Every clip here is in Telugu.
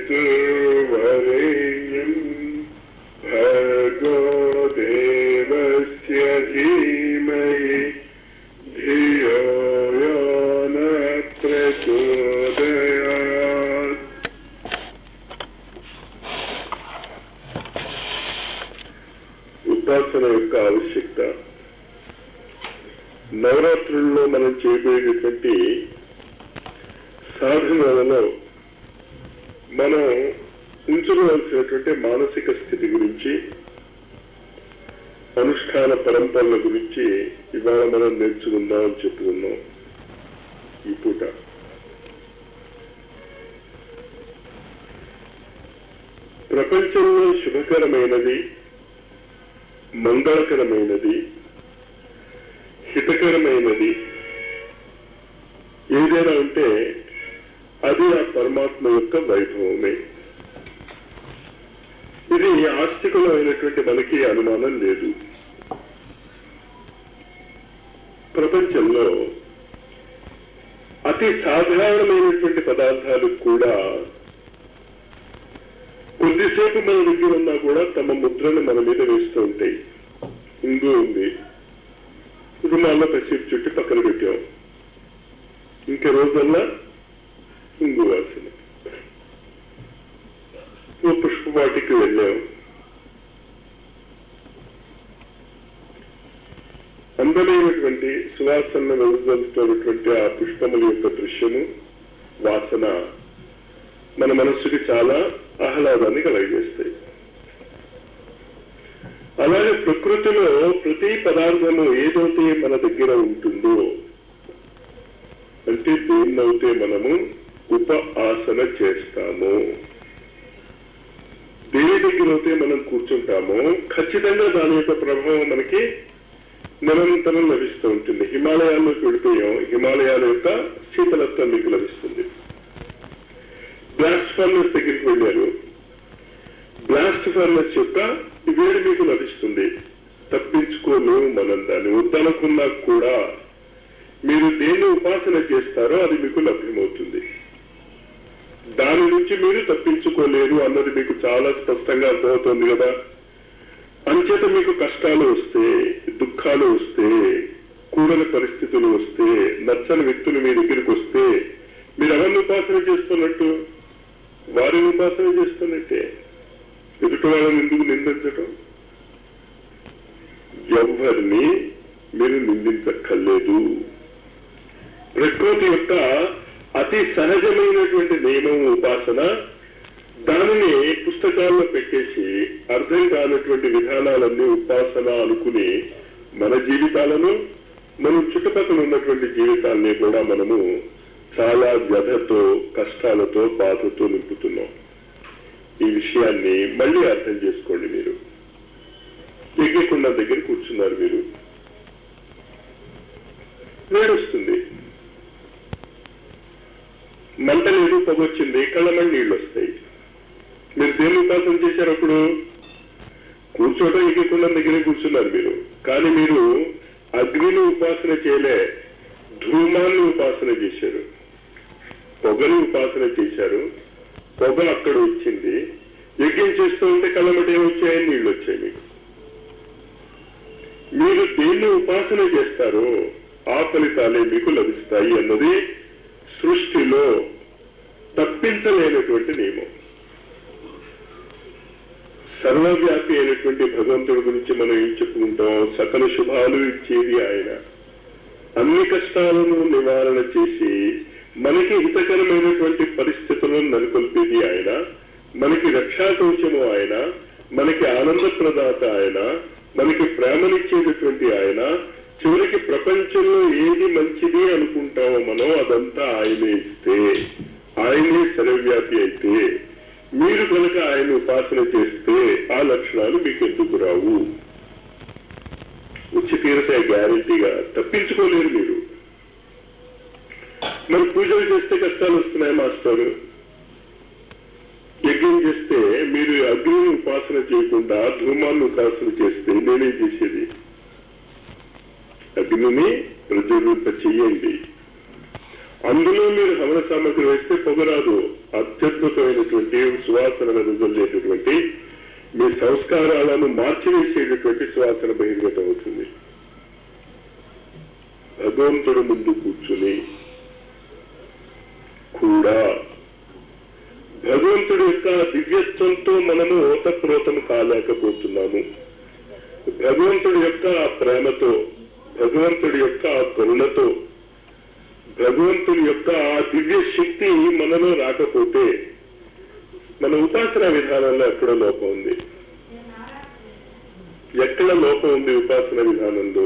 पितुर्वरेण्यम् भर्गो देवस्य धीमहि धियो यो न प्रचोदयात् ఉపాసన యొక్క ఆవశ్యకత నవరాత్రుల్లో మనం చేయబోయేటటువంటి సాధనలలో మనం ఉంచుకోవాల్సినటువంటి మానసిక స్థితి గురించి అనుష్ఠాన పరంపరల గురించి ఇవాళ మనం నేర్చుకుందాం అని చెప్పుకున్నాం ఈ పూట ప్రపంచంలో శుభకరమైనది మంగళకరమైనది హితకరమైనది ఏదైనా ఉంటే అది ఆ పరమాత్మ యొక్క వైభవమే ఇది ఆస్తికులు అయినటువంటి మనకి అనుమానం లేదు ప్రపంచంలో అతి సాధారణమైనటువంటి పదార్థాలు కూడా కొద్దిసేపు మన దగ్గర ఉన్నా కూడా తమ ముద్రను మన మీద వేస్తూ ఉంటాయి ఇంగు ఉంది రుమాల్లో పసిపు చుట్టి పక్కన పెట్టాం ఇంక రోజల్లా ఇంగు వాసన ఓ పుష్పవాటికి వెళ్ళాం అందమైనటువంటి సువాసన వెలువడుతున్నటువంటి ఆ పుష్పముల యొక్క దృశ్యము వాసన మన మనస్సుకి చాలా ఆహ్లాదాన్ని కలగజేస్తాయి అలాగే ప్రకృతిలో ప్రతి పదార్థము ఏదైతే మన దగ్గర ఉంటుందో అంటే దేన్నైతే మనము ఉప ఆసన చేస్తాము దేని దగ్గర అయితే మనం కూర్చుంటామో ఖచ్చితంగా దాని యొక్క ప్రభావం మనకి నిరంతరం లభిస్తూ ఉంటుంది హిమాలయాల్లోకి వెళ్ళిపోయాం హిమాలయాల యొక్క శీతలత్వం మీకు లభిస్తుంది బ్లాస్ట్ ఫర్నెస్ దగ్గరికి వెళ్ళారు బ్లాస్ట్ ఫర్నెస్ యొక్క వేడి మీకు లభిస్తుంది తప్పించుకోలేము మనం దాన్ని వద్దనుకున్నా కూడా మీరు దేన్ని ఉపాసన చేస్తారో అది మీకు లభ్యమవుతుంది దాని నుంచి మీరు తప్పించుకోలేరు అన్నది మీకు చాలా స్పష్టంగా అర్థమవుతుంది కదా అంచేత మీకు కష్టాలు వస్తే దుఃఖాలు వస్తే కూడని పరిస్థితులు వస్తే నచ్చని వ్యక్తులు మీ దగ్గరికి వస్తే మీరు ఎవరిని ఉపాసన చేస్తున్నట్టు వారిని ఉపాసన చేస్తున్నట్టే ఎదుటి వాళ్ళని ఎందుకు నిందించటం ఎవరిని మీరు నిందించక్కర్లేదు ప్రకృతి యొక్క అతి సహజమైనటువంటి నియమం ఉపాసన దానిని పుస్తకాల్లో పెట్టేసి అర్థం కానటువంటి విధానాలన్నీ ఉపాసన అనుకుని మన జీవితాలను మన చుట్టుపక్కల ఉన్నటువంటి జీవితాన్ని కూడా మనము చాలా వ్యధతో కష్టాలతో బాధతో నింపుతున్నాం ఈ విషయాన్ని మళ్ళీ అర్థం చేసుకోండి మీరు యజ్ఞకుండ దగ్గర కూర్చున్నారు మీరు వేడొస్తుంది మంట లేదు పొగొచ్చింది కళ్ళమని నీళ్ళు వస్తాయి మీరు దేని ఉపాసన చేశారు అప్పుడు కూర్చోవడం ఎక్కకుండా దగ్గరే కూర్చున్నారు మీరు కానీ మీరు అగ్నిని ఉపాసన చేయలే ధూమాన్ని ఉపాసన చేశారు పొగని ఉపాసన చేశారు పొగ అక్కడ వచ్చింది యజ్ఞం చేస్తూ ఉంటే కళ్ళమటి ఏమొచ్చాయి నీళ్ళు వచ్చాయి మీకు మీరు దేన్ని ఉపాసన చేస్తారో ఆ ఫలితాలే మీకు లభిస్తాయి అన్నది సృష్టిలో తప్పించలేనటువంటి నియమం సర్వవ్యాపి అయినటువంటి భగవంతుడి గురించి మనం ఏం చెప్పుకుంటాం సకల శుభాలు ఇచ్చేది ఆయన అన్ని కష్టాలను నివారణ చేసి మనకి హితకరమైనటువంటి పరిస్థితులను నెలకొల్పేది ఆయన మనకి రక్షాకవచము ఆయన మనకి ఆనందప్రదాత ఆయన మనకి ప్రేమనిచ్చేటటువంటి ఆయన చివరికి ప్రపంచంలో ఏది మంచిది అనుకుంటామో మనం అదంతా ఆయనే ఇస్తే ఆయనే సర్వవ్యాపి అయితే మీరు కనుక ఆయన ఉపాసన చేస్తే ఆ లక్షణాలు మీకు ఎందుకు రావు వచ్చి తీరతాయి గ్యారంటీగా తప్పించుకోలేరు మీరు మరి పూజలు చేస్తే కష్టాలు వస్తున్నాయి మాస్టర్ యజ్ఞం చేస్తే మీరు అగ్నిని ఉపాసన చేయకుండా ధూమాన్ని ఉపాసన చేస్తే నేనేం చేసేది అగ్నిని ప్రజ్వలింప చెయ్యండి అందులో మీరు హవన సామగ్రి వేస్తే పొగరాదు అత్యద్భుతమైనటువంటి సువాసన వెదజల్లేటటువంటి మీ సంస్కారాలను మార్చివేసేటటువంటి సువాసన బహిర్గతం అవుతుంది భగవంతుడు ముందు కూర్చుని కూడా భగవంతుడి యొక్క దివ్యత్వంతో మనము ఓతప్రోతం కాలేకపోతున్నాము భగవంతుడి యొక్క ఆ ప్రేమతో భగవంతుడి యొక్క ఆ కరుణతో భగవంతుడి యొక్క ఆ దివ్య శక్తి మనలో రాకపోతే మన ఉపాసనా విధానంలో ఎక్కడ లోపం ఉంది ఎక్కడ లోపం ఉంది ఉపాసన విధానంలో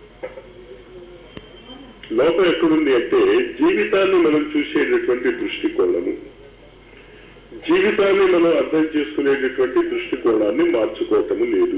లోపం ఎక్కడుంది అంటే జీవితాన్ని మనం చూసేటటువంటి దృష్టికోణము జీవితాన్ని మనం అర్థం చేసుకునేటటువంటి దృష్టికోణాన్ని మార్చుకోవటము లేదు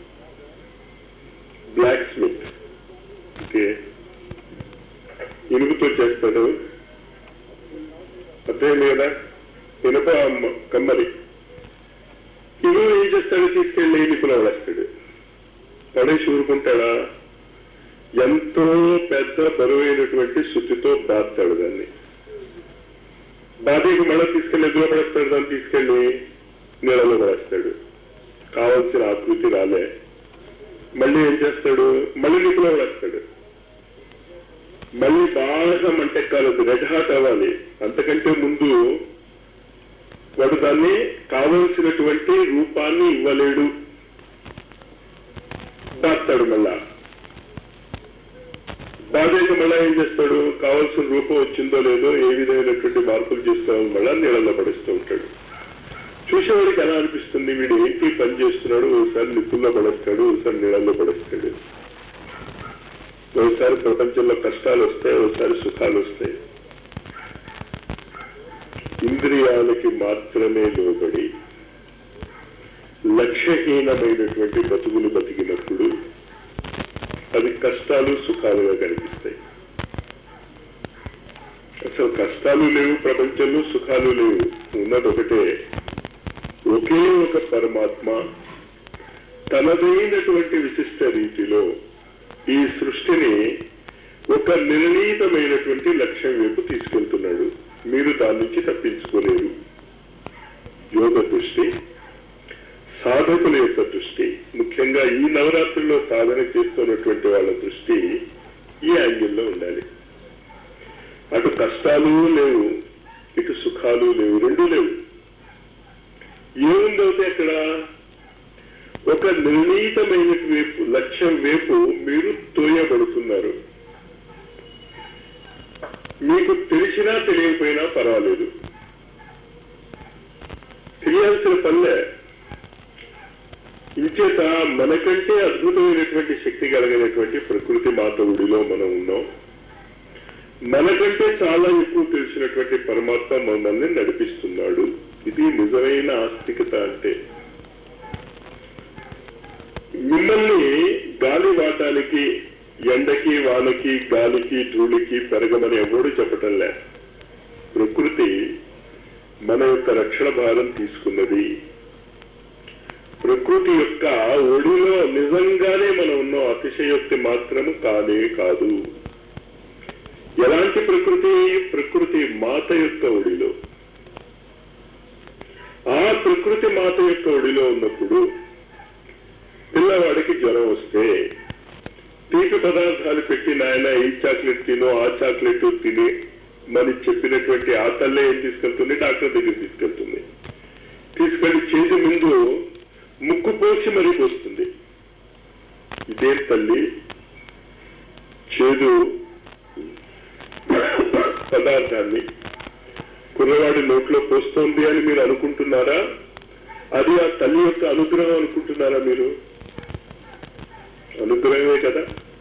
బ్లాక్ స్మిత్ ఓకే ఇనుగుతో చేస్తాడు అర్థమైంది కదా ఇనుప అమ్మ- కమ్మలి ఇనుగు ఏం చేస్తాడు తీసుకెళ్ళి నిపుణ పడేస్తాడు పడేసి ఊరుకుంటాడా ఎంతో పెద్ద బరువైనటువంటి శుద్ధితో బాస్తాడు దాన్ని బాధీకి మళ్ళీ తీసుకెళ్లి ఎదురు పడేస్తాడు దాన్ని తీసుకెళ్లి నీళ్ళలో పడేస్తాడు కావలసిన ఆకృతి రాలే మళ్ళీ ఏం చేస్తాడు మళ్ళీ నిపులో పడేస్తాడు మళ్ళీ బాగా మంటెక్కాలి రెడ్ హాట్ అవ్వాలి అంతకంటే ముందు వాడు దాన్ని కావలసినటువంటి రూపాన్ని ఇవ్వలేడు దాస్తాడు మళ్ళా బాధేక మళ్ళా ఏం చేస్తాడు కావాల్సిన రూపం వచ్చిందో లేదో ఏ విధమైనటువంటి మార్పులు చేసుకోవాలి మళ్ళా నీళ్ళలో పడిస్తూ ఉంటాడు చూసేవాడికి ఎలా అనిపిస్తుంది వీడు ఏంటి పని చేస్తున్నాడు ఒకసారి నిప్పుల్లో పడేస్తాడు ఒకసారి నీళ్ళల్లో పడేస్తాడు ఒకసారి ప్రపంచంలో కష్టాలు వస్తాయి ఒకసారి సుఖాలు వస్తాయి ఇంద్రియాలకి మాత్రమే లోబడి లక్ష్యహీనమైనటువంటి బతుకులు బతికినప్పుడు అది కష్టాలు సుఖాలుగా కనిపిస్తాయి అసలు కష్టాలు లేవు ప్రపంచంలో సుఖాలు లేవు ఉన్నది ఒకటే ఒకే ఒక పరమాత్మ తనదైనటువంటి విశిష్ట రీతిలో ఈ సృష్టిని ఒక నిర్ణీతమైనటువంటి లక్ష్యం వైపు తీసుకెళ్తున్నాడు మీరు దాని నుంచి తప్పించుకోలేరు యోగ దృష్టి సాధకుల యొక్క దృష్టి ముఖ్యంగా ఈ నవరాత్రిలో సాధన చేస్తున్నటువంటి వాళ్ళ దృష్టి ఈ యాంగిల్లో ఉండాలి అటు కష్టాలు లేవు ఇటు సుఖాలు లేవు రెండూ లేవు ఏముందవుతే అక్కడ ఒక నిర్ణీతమైన వైపు లక్ష్యం వైపు మీరు తోయబడుతున్నారు మీకు తెలిసినా తెలియకపోయినా పర్వాలేదు తెలియాల్సిన పనిలే ఇంచేత మనకంటే అద్భుతమైనటువంటి శక్తి కలిగినటువంటి ప్రకృతి మాత ఒడిలో మనం ఉన్నాం మనకంటే చాలా ఎక్కువ తెలిసినటువంటి పరమాత్మ మనల్ని నడిపిస్తున్నాడు ఇది నిజమైన ఆస్తికత అంటే మిమ్మల్ని గాలి వాటానికి ఎండకి వానకి గాలికి ధూళికి పెరగమని ఎవడు చెప్పటం లే ప్రకృతి మన యొక్క రక్షణ భారం తీసుకున్నది ప్రకృతి యొక్క ఒడిలో నిజంగానే మనం ఉన్నాం అతిశయోక్తి మాత్రము కానే కాదు ఎలాంటి ప్రకృతి ప్రకృతి మాత యొక్క ఒడిలో ఆ ప్రకృతి మాత యొక్క ఒడిలో ఉన్నప్పుడు పిల్లవాడికి జ్వరం వస్తే తీపి పదార్థాలు పెట్టి నాయన ఈ చాక్లెట్ తినో ఆ చాక్లెట్ తిని మరి చెప్పినటువంటి ఆ తల్లే ఏం తీసుకెళ్తుంది డాక్టర్ దగ్గర తీసుకెళ్తుంది తీసుకెళ్లి చేతి ముందు ముక్కు పోసి మరీ పోస్తుంది ఇదే తల్లి చేదు పదార్థాన్ని కుర్రవాడి నోట్లో పోస్తోంది అని మీరు అనుకుంటున్నారా అది ఆ తల్లి యొక్క అనుగ్రహం అనుకుంటున్నారా మీరు అనుగ్రహమే కదా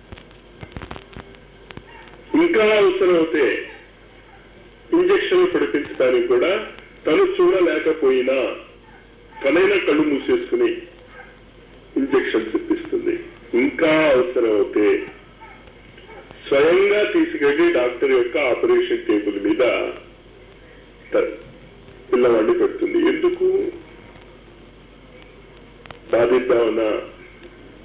ఇంకా అవసరం అవుతే ఇంజక్షన్ పడిపించడానికి కూడా తను చూడలేకపోయినా తనైనా కళ్ళు మూసేసుకుని ఇంజక్షన్స్ ఇప్పిస్తుంది ఇంకా అవసరం అవుతే స్వయంగా తీసుకెళ్లి డాక్టర్ యొక్క ఆపరేషన్ టేబుల్ మీద త- పిల్లవాడిని పెడుతుంది ఎందుకు బాధిద్దామన్నా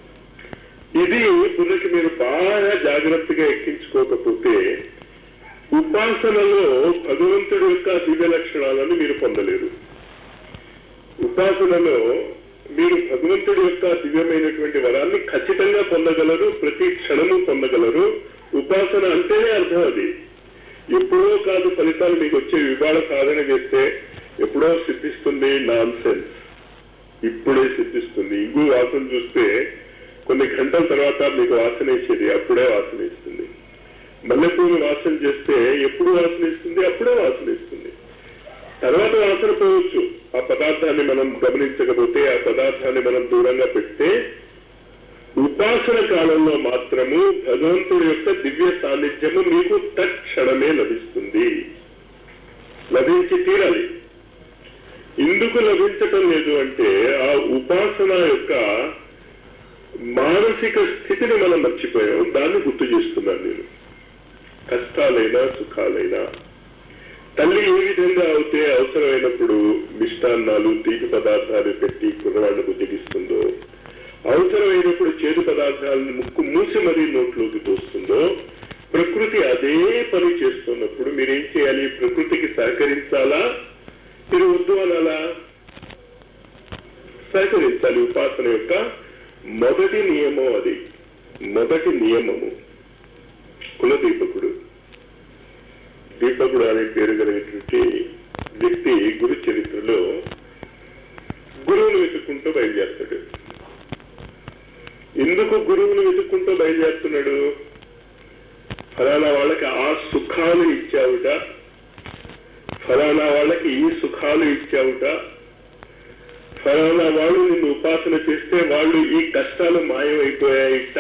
ఇది బుర్రకి మీరు బాగా జాగ్రత్తగా ఎక్కించుకోకపోతే ఉపాసనలో భగవంతుడి యొక్క దివ్య లక్షణాలను మీరు పొందలేరు ఉపాసనలో మీరు భగవంతుడి యొక్క దివ్యమైనటువంటి వరాన్ని ఖచ్చితంగా పొందగలరు ప్రతి క్షణము పొందగలరు ఉపాసన అంటేనే అర్థం అది ఎప్పుడో కాదు ఫలితాలు మీకు వచ్చే ఇవాళ సాధన చేస్తే ఎప్పుడో సిద్ధిస్తుంది నాన్ సెన్స్ ఇప్పుడే సిద్ధిస్తుంది ఇంగు వాసన చూస్తే కొన్ని గంటల తర్వాత మీకు వాసన ఇచ్చేది అప్పుడే వాసన ఇస్తుంది మల్లెపూలు వాసన చేస్తే ఎప్పుడు వాసన ఇస్తుంది అప్పుడే వాసన ఇస్తుంది తర్వాత వాసన పోవచ్చు ఆ పదార్థాన్ని మనం గమనించకపోతే ఆ పదార్థాన్ని మనం దూరంగా పెడితే ఉపాసన కాలంలో మాత్రము భగవంతుడి యొక్క దివ్య సాన్నిధ్యము మీకు తక్షణమే లభిస్తుంది లభించి తీరాలి ఎందుకు లభించటం లేదు అంటే ఆ ఉపాసన యొక్క మానసిక స్థితిని మనం మర్చిపోయాం దాన్ని గుర్తు చేస్తున్నాను నేను కష్టాలైనా సుఖాలైనా తల్లి ఏ విధంగా అయితే అవసరమైనప్పుడు మిష్టాన్నాలు తీపి పదార్థాలు పెట్టి కుర్రవాళ్ళు బుద్ధిగిస్తుందో అవసరమైనప్పుడు చేదు పదార్థాలను ముక్కు మూసి మరీ నోట్లోకి తోస్తుందో ప్రకృతి అదే పని చేస్తున్నప్పుడు మీరేం చేయాలి ప్రకృతికి సహకరించాలా మీరు వద్దు అనాలా సహకరించాలి ఉపాసన యొక్క మొదటి నియమం అది మొదటి నియమము కులదీపకుడు దీపకుడు అనే పేరు కలిగినటువంటి వ్యక్తి గురు చరిత్రలో గురువును వెతుక్కుంటూ బయలుదేరుతాడు ఎందుకు గురువును వెతుక్కుంటూ బయలుదేరుతున్నాడు ఫలానా వాళ్ళకి ఆ సుఖాలు ఇచ్చావుట ఫలానా వాళ్ళకి ఈ సుఖాలు ఇచ్చావుట ఫలానా వాళ్ళు నిన్ను ఉపాసన చేస్తే వాళ్ళు ఈ కష్టాలు మాయమైపోయాయిట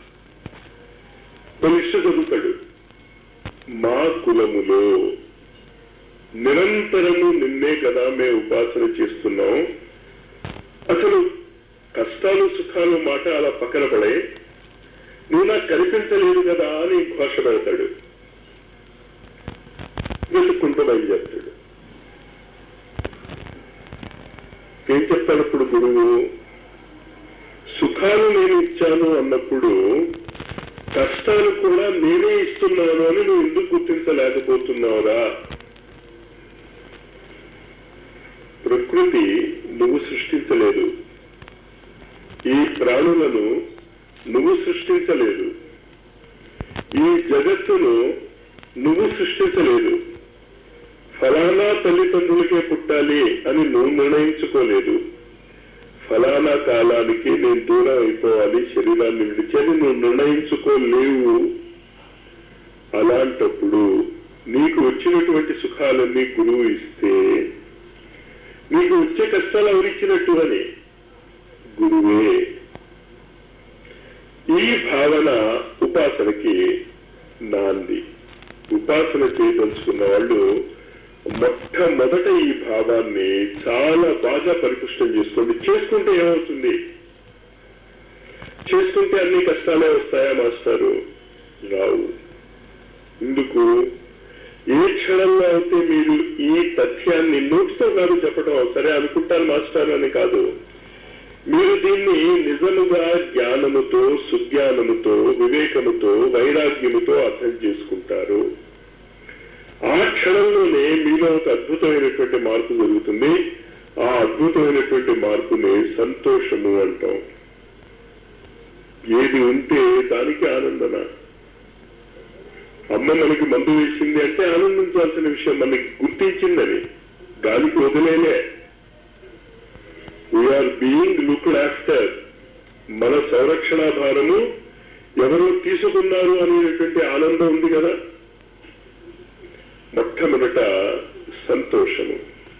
పరీక్ష చదువుతాడు మా కులములో నిరంతరము నిన్నే కదా మేము ఉపాసన చేస్తున్నాం అసలు కష్టాలు సుఖాలు మాట అలా పక్కన పడే నువ్వు నాకు కనిపించలేదు కదా అని ఘోష పెడతాడు వెతుక్కుంటూ బయలుదేరుతాడు ఏం చెప్తాడు ఇప్పుడు గురువు సుఖాలు నేను ఇచ్చాను అన్నప్పుడు కష్టాలు కూడా నేనే ఇస్తున్నాను అని నువ్వు ఎందుకు గుర్తించలేకపోతున్నావురా ప్రకృతి నువ్వు సృష్టించలేదు ఈ ప్రాణులను నువ్వు సృష్టించలేదు ఈ జగత్తును నువ్వు సృష్టించలేదు ఫలానా తల్లిదండ్రులకే పుట్టాలి అని నువ్వు నిర్ణయించుకోలేదు ఫలానా కాలానికి నేను దూరం అయిపోవాలి శరీరాన్ని విడిచని నువ్వు నిర్ణయించుకోలేవు అలాంటప్పుడు నీకు వచ్చినటువంటి సుఖాలన్నీ గురువు ఇస్తే నీకు వచ్చే కష్టాలు ఎవరిచ్చినట్టు అని గురువే ఈ భావన ఉపాసనకి నాంది ఉపాసన చేయదలుచుకున్న వాళ్ళు మొట్టమొదట ఈ భావాన్ని చాలా బాగా పరిపుష్టం చేసుకోండి చేసుకుంటే ఏమవుతుంది చేసుకుంటే అన్ని కష్టాలే వస్తాయా మాస్టారు రావు ఎందుకు ఏ క్షణంలో అయితే మీరు ఈ తథ్యాన్ని నోటితో కాదు చెప్పడం సరే అనుకుంటారు మాస్టర్ అని కాదు మీరు దీన్ని నిజముగా జ్ఞానముతో సుజ్ఞానముతో వివేకముతో వైరాగ్యముతో అర్థం చేసుకుంటారు ఆ క్షణంలోనే మీలో ఒక అద్భుతమైనటువంటి మార్పు జరుగుతుంది ఆ అద్భుతమైనటువంటి మార్పుని సంతోషము అంటాం ఏది ఉంటే దానికి ఆనందన అమ్మ మనకి మందు వేసింది అంటే ఆనందించాల్సిన విషయం మనకి గుర్తించిందని గాలికి వదిలేలే వీఆర్ బీయింగ్ లుక్డ్ ఆఫ్టర్ మన సంరక్షణ భారము ఎవరో తీసుకున్నారు అనేటువంటి ఆనందం ఉంది కదా మొట్టమొదట సంతోషము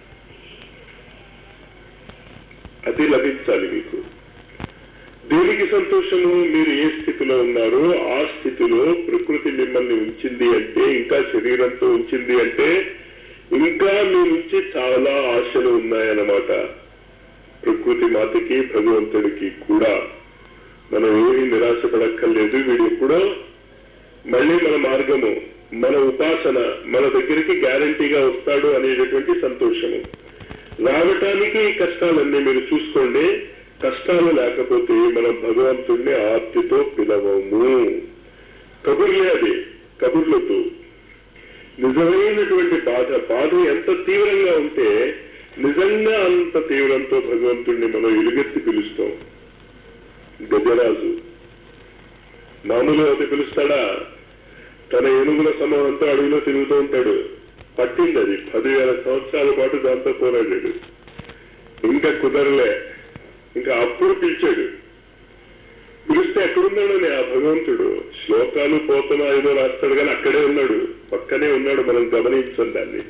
అది లభించాలి మీకు దేనికి సంతోషము మీరు ఏ స్థితిలో ఉన్నారో ఆ స్థితిలో ప్రకృతి మిమ్మల్ని ఉంచింది అంటే ఇంకా శరీరంతో ఉంచింది అంటే ఇంకా మీ నుంచి చాలా ఆశలు ఉన్నాయన్నమాట ప్రకృతి మాతకి భగవంతుడికి కూడా మనం ఏమీ నిరాశపడక్కర్లేదు వీడు ఎప్పుడో మళ్ళీ మన మార్గము మన ఉపాసన మన దగ్గరికి గ్యారంటీగా వస్తాడు అనేటటువంటి సంతోషము రావటానికి ఈ కష్టాలన్నీ మీరు చూసుకోండి కష్టాలు లేకపోతే మనం భగవంతుణ్ణి ఆర్తితో పిలవము కబుర్లే అది కబుర్లతో నిజమైనటువంటి బాధ బాధ ఎంత తీవ్రంగా ఉంటే నిజంగా అంత తీవ్రంతో భగవంతుడిని మనం ఎలుగెత్తి పిలుస్తాం గజరాజు మామూలుగా అయితే పిలుస్తాడా తన ఏనుగుల సమూహంతో అడవిలో తిరుగుతూ ఉంటాడు పట్టింది అది పదివేల సంవత్సరాల పాటు దాంతో పోరాడాడు ఇంకా కుదరలే ఇంకా అప్పుడు పిలిచాడు పిలిస్తే ఎక్కడున్నాడని ఆ భగవంతుడు శ్లోకాలు పోతన ఏదో రాస్తాడు కానీ అక్కడే ఉన్నాడు పక్కనే ఉన్నాడు మనం గమనించం దాన్ని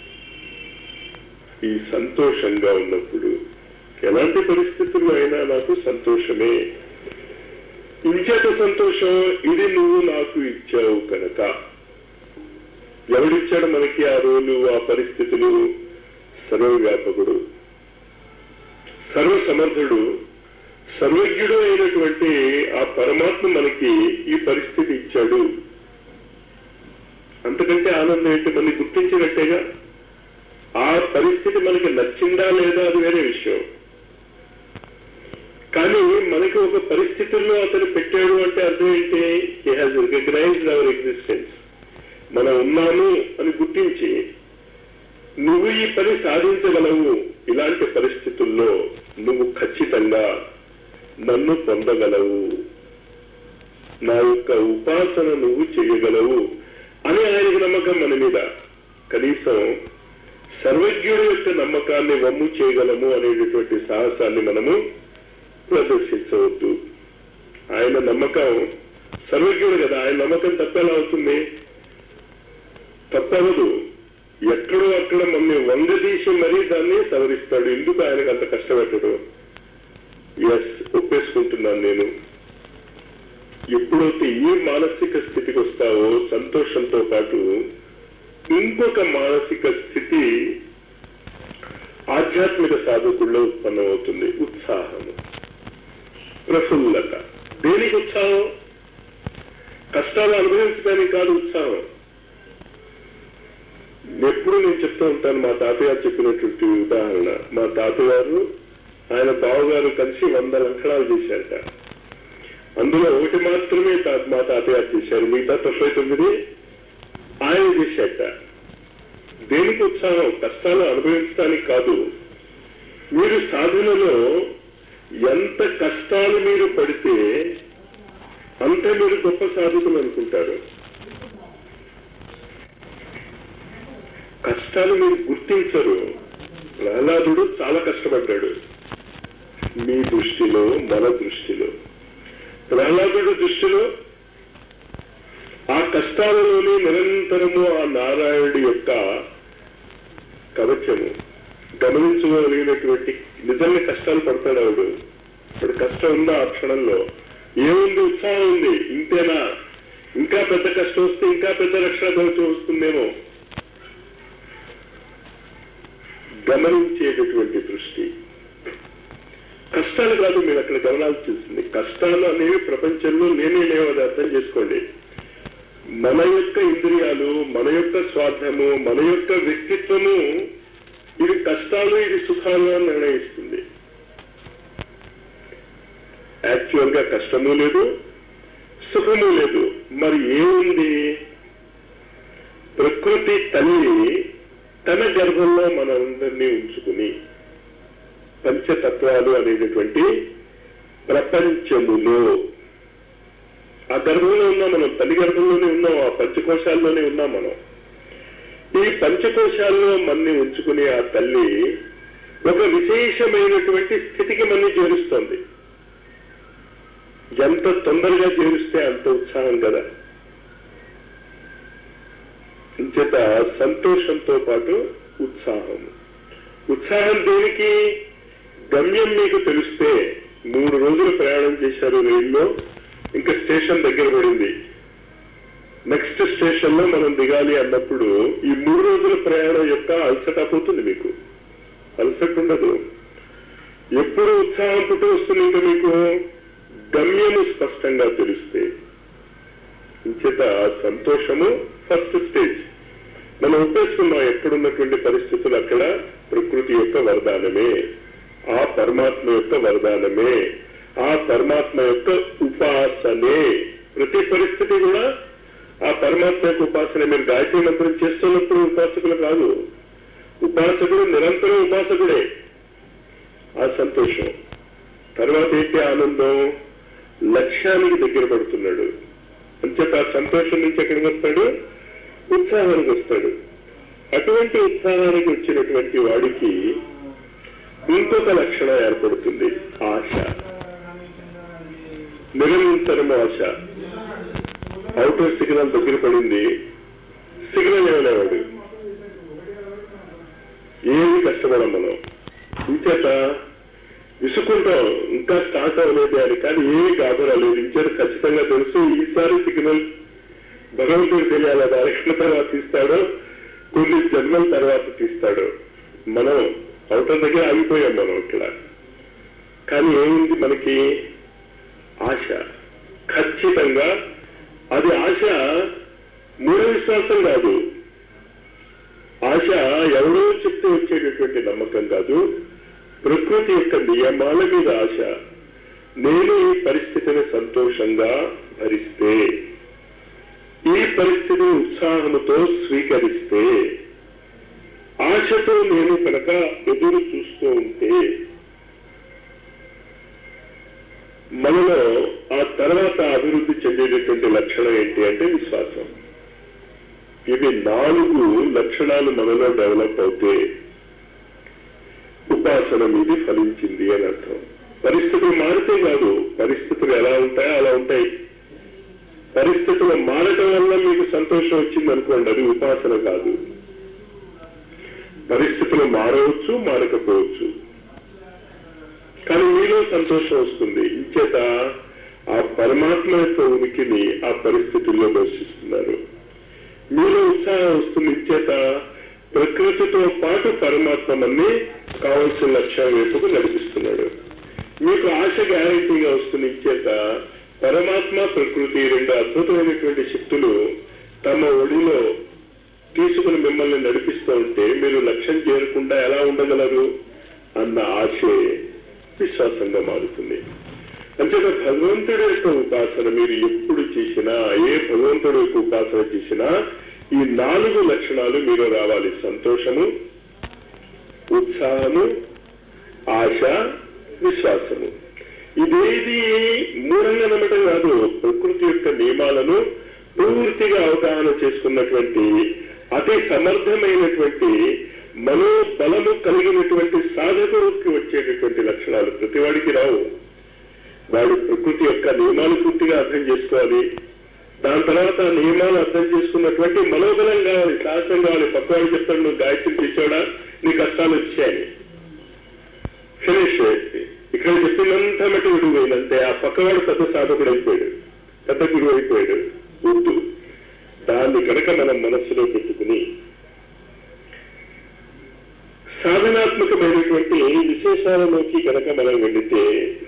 ఈ సంతోషంగా ఉన్నప్పుడు ఎలాంటి పరిస్థితుల్లో అయినా నాకు సంతోషమే ఇంచేత సంతోషం ఇది నువ్వు నాకు ఇచ్చావు కనుక ఎవడిచ్చాడు మనకి ఆ రోజు ఆ పరిస్థితులు సర్వవ్యాపకుడు సర్వసమర్థుడు సర్వజ్ఞుడు అయినటువంటి ఆ పరమాత్మ మనకి ఈ పరిస్థితి ఇచ్చాడు అంతకంటే ఆనందం ఏంటి మనకి గుర్తించినట్టేగా ఆ పరిస్థితి మనకి నచ్చిందా లేదా అది వేరే విషయం కానీ మనకి ఒక పరిస్థితుల్లో అతను పెట్టాడు అంటే అర్థం ఏంటి he has recognised our existence మనం ఉన్నాము అని గుర్తించి నువ్వు ఈ పని సాధించగలవు ఇలాంటి పరిస్థితుల్లో నువ్వు ఖచ్చితంగా నన్ను పొందగలవు నా యొక్క ఉపాసన నువ్వు చేయగలవు అని ఆయనకు నమ్మకం మన మీద కనీసం సర్వజ్ఞుడి యొక్క నమ్మకాన్ని వమ్ము చేయగలము అనేటటువంటి సాహసాన్ని మనము ప్రదర్శించవద్దు ఆయన నమ్మకం సర్వజ్ఞుడు కదా ఆయన నమ్మకం తప్పేలా అవుతుంది తప్పవదు ఎక్కడో అక్కడ మమ్మల్ని వంగదీసి మరీ దాన్ని సవరిస్తాడు ఎందుకు ఆయనకు అంత కష్టపెట్టడు ఎస్ ఒప్పేసుకుంటున్నాను నేను ఎప్పుడైతే ఈ మానసిక స్థితికి వస్తావో సంతోషంతో పాటు ఇంకొక మానసిక స్థితి ఆధ్యాత్మిక సాధకుల్లో ఉత్పన్నమవుతుంది ఉత్సాహము ప్రఫుల్లత దేనికి ఉత్సాహం కష్టాలు అనుభవించడానికి కాదు ఉత్సాహం ఎప్పుడు నేను చెప్తూ ఉంటాను మా తాతయ్య చెప్పినటువంటి ఉదాహరణ మా తాతగారు ఆయన బావగారు కలిసి వంద లంకణాలు చేశారట అందులో ఒకటి మాత్రమే తా- మా తాతయ్య చేశారు మిగతా తొంభై తొమ్మిది ఆయన చేశాట దేనికి ఉత్సాహం కష్టాలు అనుభవించడానికి కాదు మీరు సాధనలో ఎంత కష్టాలు మీరు పడితే అంతే మీరు గొప్ప సాధకులు అనుకుంటారు కష్టాలు మీరు గుర్తించరు ప్రహ్లాదుడు చాలా కష్టపడ్డాడు మీ దృష్టిలో మన దృష్టిలో ప్రహ్లాదుడు దృష్టిలో ఆ కష్టాలలోనే నిరంతరము ఆ నారాయణుడి యొక్క కవచము గమనించగలిగినటువంటి నిజంగా కష్టాలు పడతాడు ఆవిడు ఇప్పుడు కష్టం ఉందా ఆ క్షణంలో ఏముంది ఉత్సాహం ఉంది ఇంతేనా ఇంకా పెద్ద కష్టం వస్తే ఇంకా పెద్ద రక్షణ కవచం వస్తుందేమో గమనించేటటువంటి దృష్టి కష్టాలు కాదు మీరు అక్కడ గమనాల్సింది కష్టాలు అనేవి ప్రపంచంలో నేనే లేవు అది అర్థం చేసుకోండి మన యొక్క ఇంద్రియాలు మన యొక్క స్వార్థము మన యొక్క వ్యక్తిత్వము ఇది కష్టాలు ఇది సుఖాలు అని నిర్ణయిస్తుంది యాక్చువల్ గా కష్టము లేదు సుఖము లేదు మరి ఏముంది ప్రకృతి తల్లి తన గర్భంలో మనందరినీ ఉంచుకుని పంచతత్వాలు అనేటటువంటి ప్రపంచములో ఆ గర్భంలో ఉన్నాం మనం తల్లి గర్భంలోనే ఉన్నాం ఆ పంచకోశాల్లోనే ఉన్నాం మనం ఈ పంచకోశాల్లో మన్ని ఉంచుకునే ఆ తల్లి ఒక విశేషమైనటువంటి స్థితికి మన్ని చేరుస్తోంది ఎంత తొందరగా చేరుస్తే అంత ఉత్సాహం కదా ఇంచేత సంతోషంతో పాటు ఉత్సాహం ఉత్సాహం దేనికి గమ్యం మీకు తెలిస్తే మూడు రోజులు ప్రయాణం చేశారు రైల్లో ఇంకా స్టేషన్ దగ్గర పడింది నెక్స్ట్ స్టేషన్ లో మనం దిగాలి అన్నప్పుడు ఈ మూడు రోజుల ప్రయాణం యొక్క అలసట పోతుంది మీకు అలసట ఉండదు ఎప్పుడు ఉత్సాహం పుట్టి వస్తుంది ఇంకా మీకు గమ్యము స్పష్టంగా తెలిస్తే ఇంచేత సంతోషము ఫస్ట్ స్టేజ్ మనం ఉద్దేశిస్తున్నాం ఎక్కడున్నటువంటి పరిస్థితులు అక్కడ ప్రకృతి యొక్క వరదానమే ఆ పరమాత్మ యొక్క వరదానమే ఆ పరమాత్మ యొక్క ఉపాసనే ప్రతి పరిస్థితి కూడా ఆ పరమాత్మ యొక్క ఉపాసన మీరు గాయత్రి మంత్రం చేస్తున్నప్పుడు ఉపాసకులు కాదు ఉపాసకుడు నిరంతరం ఉపాసకుడే ఆ సంతోషం తర్వాత ఏంటి ఆనందం లక్ష్యానికి దగ్గర పడుతున్నాడు అంచేత ఆ సంతోషం నుంచి ఎక్కడికి వస్తాడు ఉత్సాహానికి వస్తాడు అటువంటి ఉత్సాహానికి వచ్చినటువంటి వాడికి ఇంకొక లక్షణం ఏర్పడుతుంది ఆశ నిరంతరం ఆశ అవుటర్ సిగ్నల్ దగ్గర పడింది సిగ్నల్ ఇవ్వలేవాడు ఏమి కష్టపడం మనం ఇంచేత విసుకుంటాం ఇంకా స్టార్ట్ అవ్వలేదు అని కానీ ఏమి గాబరాలేదు ఇంచేత ఖచ్చితంగా తెలుసు ఈసారి సిగ్నల్ భగవంతుడు తెలియాలి దాని తర్వాత తీస్తాడో కొన్ని జన్మల తర్వాత తీస్తాడు మనం అవతల దగ్గర ఆగిపోయాం మనం ఇక్కడ కానీ ఏముంది మనకి ఆశ ఖచ్చితంగా అది ఆశ మూఢ విశ్వాసం కాదు ఆశ ఎవరో చెప్తే వచ్చేటటువంటి నమ్మకం కాదు ప్రకృతి యొక్క నియమాల మీద ఆశ నేను ఈ పరిస్థితిని సంతోషంగా భరిస్తే ఈ పరిస్థితిని ఉత్సాహముతో స్వీకరిస్తే ఆశతో నేను కనుక ఎదురు చూస్తూ ఉంటే మనలో ఆ తర్వాత అభివృద్ధి చెందేటటువంటి లక్షణం ఏంటి అంటే విశ్వాసం ఇవి నాలుగు లక్షణాలు మనలో డెవలప్ అవుతే ఉపాసన మీది ఫలించింది అని అర్థం పరిస్థితులు మారితే కాదు పరిస్థితులు ఎలా ఉంటాయో అలా ఉంటాయి పరిస్థితులు మారటం వల్ల మీకు సంతోషం వచ్చింది అనుకోండి అది ఉపాసన కాదు పరిస్థితులు మారవచ్చు మారకపోవచ్చు కానీ మీలో సంతోషం వస్తుంది ఇంచేత ఆ పరమాత్మ యొక్క ఉనికిని ఆ పరిస్థితుల్లో దర్శిస్తున్నారు మీలో ఉత్సాహం వస్తుంది ఇంచేత ప్రకృతితో పాటు పరమాత్మ మన్ని కావలసిన లక్ష్యం వైపుకు నడిపిస్తున్నాడు మీకు ఆశ గ్యారంటీగా వస్తుంది ఇంచేత పరమాత్మ ప్రకృతి రెండు అద్భుతమైనటువంటి శక్తులు తమ ఒడిలో తీసుకుని మిమ్మల్ని నడిపిస్తూ ఉంటే మీరు లక్ష్యం చేరకుండా ఎలా ఉండగలరు అన్న ఆశే విశ్వాసంగా మారుతుంది అంతేగా భగవంతుడి యొక్క ఉపాసన మీరు ఎప్పుడు చేసినా ఏ భగవంతుడి యొక్క ఉపాసన చేసినా ఈ నాలుగు లక్షణాలు మీరు రావాలి సంతోషము ఉత్సాహము ఆశ విశ్వాసము ఇదేది మూఢంగా నమ్మటం కాదు ప్రకృతి యొక్క నియమాలను పూర్తిగా అవగాహన చేసుకున్నటువంటి అతి సమర్థమైనటువంటి మనోబలము కలిగినటువంటి సాధకుడికి వచ్చేటటువంటి లక్షణాలు ప్రతివాడికి రావు వాడు ప్రకృతి యొక్క నియమాలు పూర్తిగా అర్థం చేసుకోవాలి దాని తర్వాత ఆ నియమాలు అర్థం చేసుకున్నటువంటి మనోబలం కావాలి సాహసం కావాలి పక్కవాడు చెప్తాడు నువ్వు గాయత్రి చేసాడా నీ కష్టాలు వచ్చాయని ఫినిష్ ఇక్కడ చెప్పినంత మట్టి విడిపోయిందంటే ఆ పక్కవాడు పెద్ద సాధకుడు అయిపోయాడు పెద్ద గురువు అయిపోయాడు వద్దు దాన్ని కనుక మనం మనస్సులో పెట్టుకుని సాధనాత్మకమైనటువంటి విశేషాలలోకి కనుక మనం వెళితే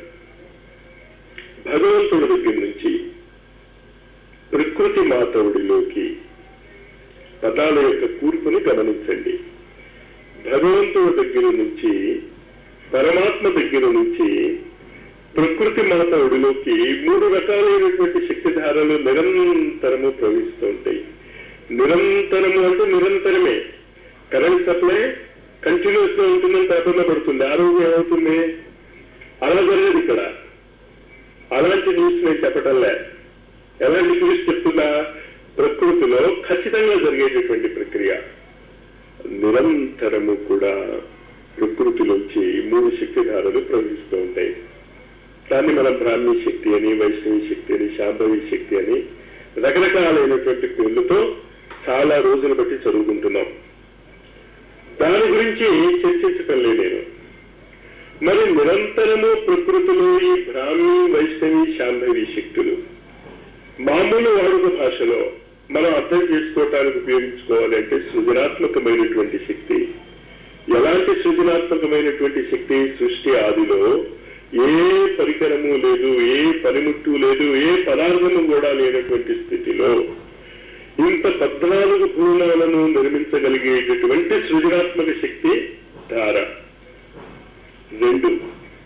భగవంతుడి దగ్గర నుంచి ప్రకృతి మాతవుడిలోకి పదాల యొక్క కూర్పుని గమనించండి భగవంతుడి దగ్గర నుంచి పరమాత్మ దగ్గర నుంచి ప్రకృతి మాతవుడిలోకి మూడు రకాలైనటువంటి శక్తిధారలు నిరంతరము ప్రవహిస్తూ ఉంటాయి నిరంతరము అంటే నిరంతరమే కరెంట్ సప్లై కంటిన్యూస్ గా ఉంటుందని పేపర్లో పడుతుంది ఆరోగ్యం ఏమవుతుంది అలా జరగదు ఇక్కడ అలాంటి న్యూస్ నేను చెప్పటంలే ఎలాంటి న్యూస్ చెప్తున్నా ప్రకృతిలో ఖచ్చితంగా జరిగేటటువంటి ప్రక్రియ నిరంతరము కూడా ప్రకృతిలోంచి మూడు శక్తిధారలు ప్రవహిస్తూ ఉంటాయి దాన్ని మనం బ్రాహ్మీ శక్తి అని వైష్ణవి శక్తి అని శాంభవి శక్తి అని రకరకాలైనటువంటి పేర్లతో చాలా రోజులు బట్టి చదువుకుంటున్నాం దాని గురించి చర్చించటం లేదు నేను మరి నిరంతరము ప్రకృతిలో ఈ బ్రాహ్మీ వైష్ణవి శాంభవి శక్తులు మామూలు వాడుక భాషలో మనం అర్థం చేసుకోవటానికి ఉపయోగించుకోవాలి అంటే సృజనాత్మకమైనటువంటి శక్తి ఎలాంటి సృజనాత్మకమైనటువంటి శక్తి సృష్టి ఆదిలో ఏ పరికరము లేదు ఏ పనిముట్టు లేదు ఏ పదార్థము కూడా లేనటువంటి స్థితిలో ఇంత పద్నాలుగు పూర్ణాలను నిర్మించగలిగేటటువంటి సృజనాత్మక శక్తి ధార రెండు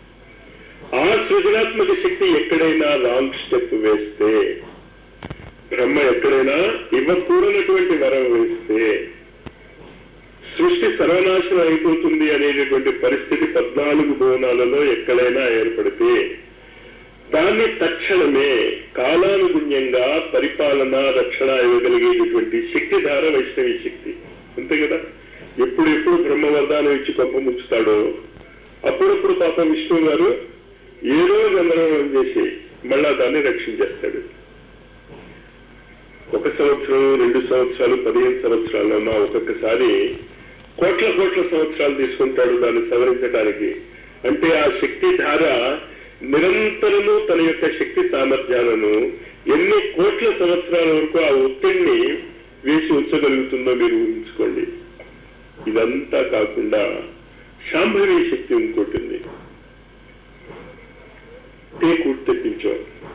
ఆ సృజనాత్మక శక్తి ఎక్కడైనా రాంగ్ స్టెప్ వేస్తే బ్రహ్మ ఎక్కడైనా ఇవ్వకూడనటువంటి వరం వేస్తే సృష్టి సర్వనాశనం అయిపోతుంది అనేటటువంటి పరిస్థితి పద్నాలుగు భువనాలలో ఎక్కడైనా ఏర్పడితే దాన్ని తక్షణమే కాలానుగుణ్యంగా పరిపాలన రక్షణ ఇవ్వగలిగేటటువంటి శక్తిధార వైష్ణవి శక్తి అంతే కదా ఎప్పుడు ఎప్పుడు బ్రహ్మవర్ధానం ఇచ్చి కొంప ముంచుతాడో అప్పుడప్పుడు పాపం విష్ణువు గారు ఏదో గందరగోళం చేసి మళ్ళా దాన్ని రక్షించేస్తాడు ఒక సంవత్సరం రెండు సంవత్సరాలు పదిహేను సంవత్సరాలు అన్నా ఒక్కొక్కసారి కోట్ల కోట్ల సంవత్సరాలు తీసుకుంటాడు దాన్ని సవరించడానికి అంటే ఆ శక్తి ధార నిరంతరము తన యొక్క శక్తి సామర్థ్యాలను ఎన్ని కోట్ల సంవత్సరాల వరకు ఆ ఒత్తిడిని వేసి ఉంచగలుగుతుందో మీరు ఊహించుకోండి ఇదంతా కాకుండా శాంభవి శక్తి ఇంకోటి ఉంది టేకూట్ తెప్పించాం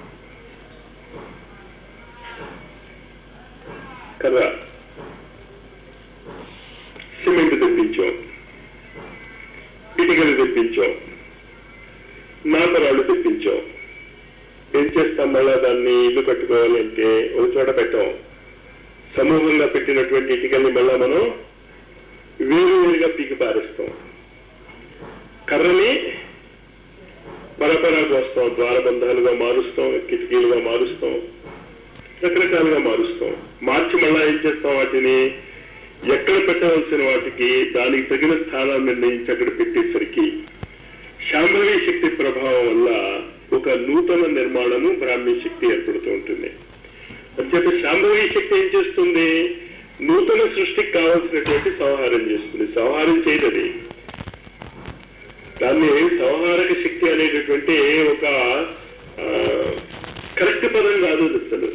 కర్ర సిమెంట్ తెప్పించాం ఇటుకలు తెప్పించాం నాపరాళ్ళు తెప్పించాం ఏం చేస్తాం మళ్ళా దాన్ని ఇల్లు కట్టుకోవాలంటే ఒక చోట పెట్టాం సమూహంగా పెట్టినటువంటి ఇటుకల్ని మళ్ళా మనం వేరువేరుగా పీకి పారేస్తాం కర్రని పరపరా కోస్తాం ద్వారబంధాలుగా మారుస్తాం కిటికీలుగా మారుస్తాం రకరకాలుగా మారుస్తాం మార్చి మళ్ళా ఏం చేస్తాం వాటిని ఎక్కడ పెట్టవలసిన వాటికి దానికి తగిన స్థానాన్ని నిర్ణయించి అక్కడ పెట్టేసరికి శాంభవి శక్తి ప్రభావం వల్ల ఒక నూతన నిర్మాణము బ్రాహ్మీ శక్తి ఏర్పడుతూ ఉంటుంది అంచేత శాంభవి శక్తి ఏం చేస్తుంది నూతన సృష్టికి కావాల్సినటువంటి సంహారం చేస్తుంది సంహారం చేయదది దాన్ని సంహారక శక్తి అనేటటువంటి ఒక కరెక్ట్ పదం కాదు అది అసలు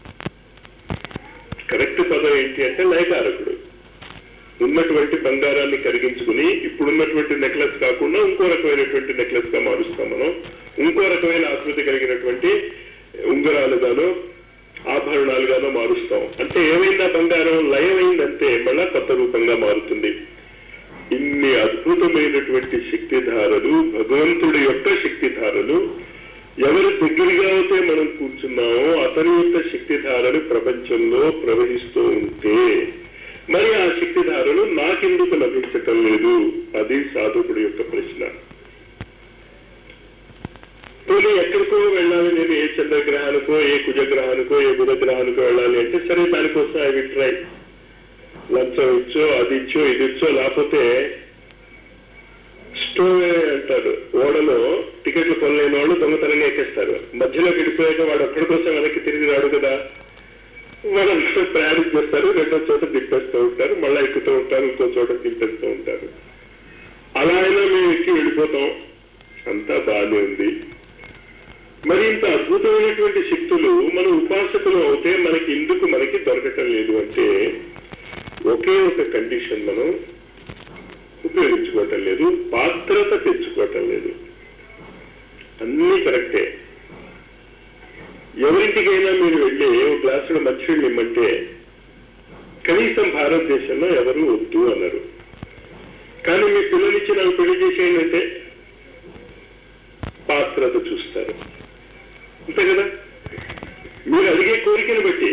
కరెక్ట్ పదం ఏంటి అంటే లయకారకుడు ఉన్నటువంటి బంగారాన్ని కరిగించుకుని ఇప్పుడున్నటువంటి నెక్లెస్ కాకుండా ఇంకో రకమైనటువంటి నెక్లెస్ గా మారుస్తాం మనం ఇంకో రకమైన ఆకృతి కలిగినటువంటి ఉంగరాలుగానో ఆభరణాలుగానో మారుస్తాం అంటే ఏమైందా బంగారం లయమైందంటే మళ్ళా కొత్త రూపంగా మారుతుంది ఇన్ని అద్భుతమైనటువంటి శక్తిధారలు భగవంతుడి యొక్క శక్తిధారలు ఎవరి దగ్గరగా అయితే మనం కూర్చున్నామో అతని యొక్క శక్తిధారలు ప్రపంచంలో ప్రవహిస్తూ ఉంటే మరి ఆ శక్తిధారలు నాకెందుకు లభించటం లేదు అది సాధకుడి యొక్క ప్రశ్న పోనీ ఎక్కడికో వెళ్ళాలి నేను ఏ చంద్రగ్రహానికో ఏ కుజగ్రహానికో ఏ బుధగ్రహానికో వెళ్ళాలి అంటే సరే దానికోసం అవి ట్రై లంచం ఇచ్చో అది ఇచ్చో ఇది ఇచ్చో లేకపోతే స్టోవే అంటారు ఓడలో టికెట్లు కొనలేని వాళ్ళు దొంగతనంగా ఎక్కేస్తారు మధ్యలో గడిపోయాక వాడు ఒక్కడి కోసం వెనక్కి తిరిగి రాడు కదా వాళ్ళంతా ప్రయాణం చేస్తారు రెండో చోట దింపేస్తూ ఉంటారు మళ్ళీ ఎక్కుతూ ఉంటారు ఇంకో చోట దింపేస్తూ ఉంటారు అలా అయినా మేము ఎక్కి వెళ్ళిపోతాం అంతా బాగానే ఉంది మరి ఇంత అద్భుతమైనటువంటి శక్తులు మన ఉపాసకులు అవుతే మనకి ఎందుకు మనకి దొరకటం లేదు అంటే ఒకే ఒక కండిషన్ మనం ఉపయోగించుకోవటం లేదు పాత్రత తెచ్చుకోవటం లేదు అన్నీ కరెక్టే ఎవరింటికైనా మీరు వెళ్ళి ఒక గ్లాసుడు మంచినీళ్ళు ఇమ్మంటే కనీసం భారతదేశంలో ఎవరు వద్దు అన్నారు కానీ మీ పిల్లలిచ్చి నాకు పెళ్లి చేసేయండి అంటే పాత్రత చూస్తారు అంతే కదా మీరు అడిగే కోరికను బట్టి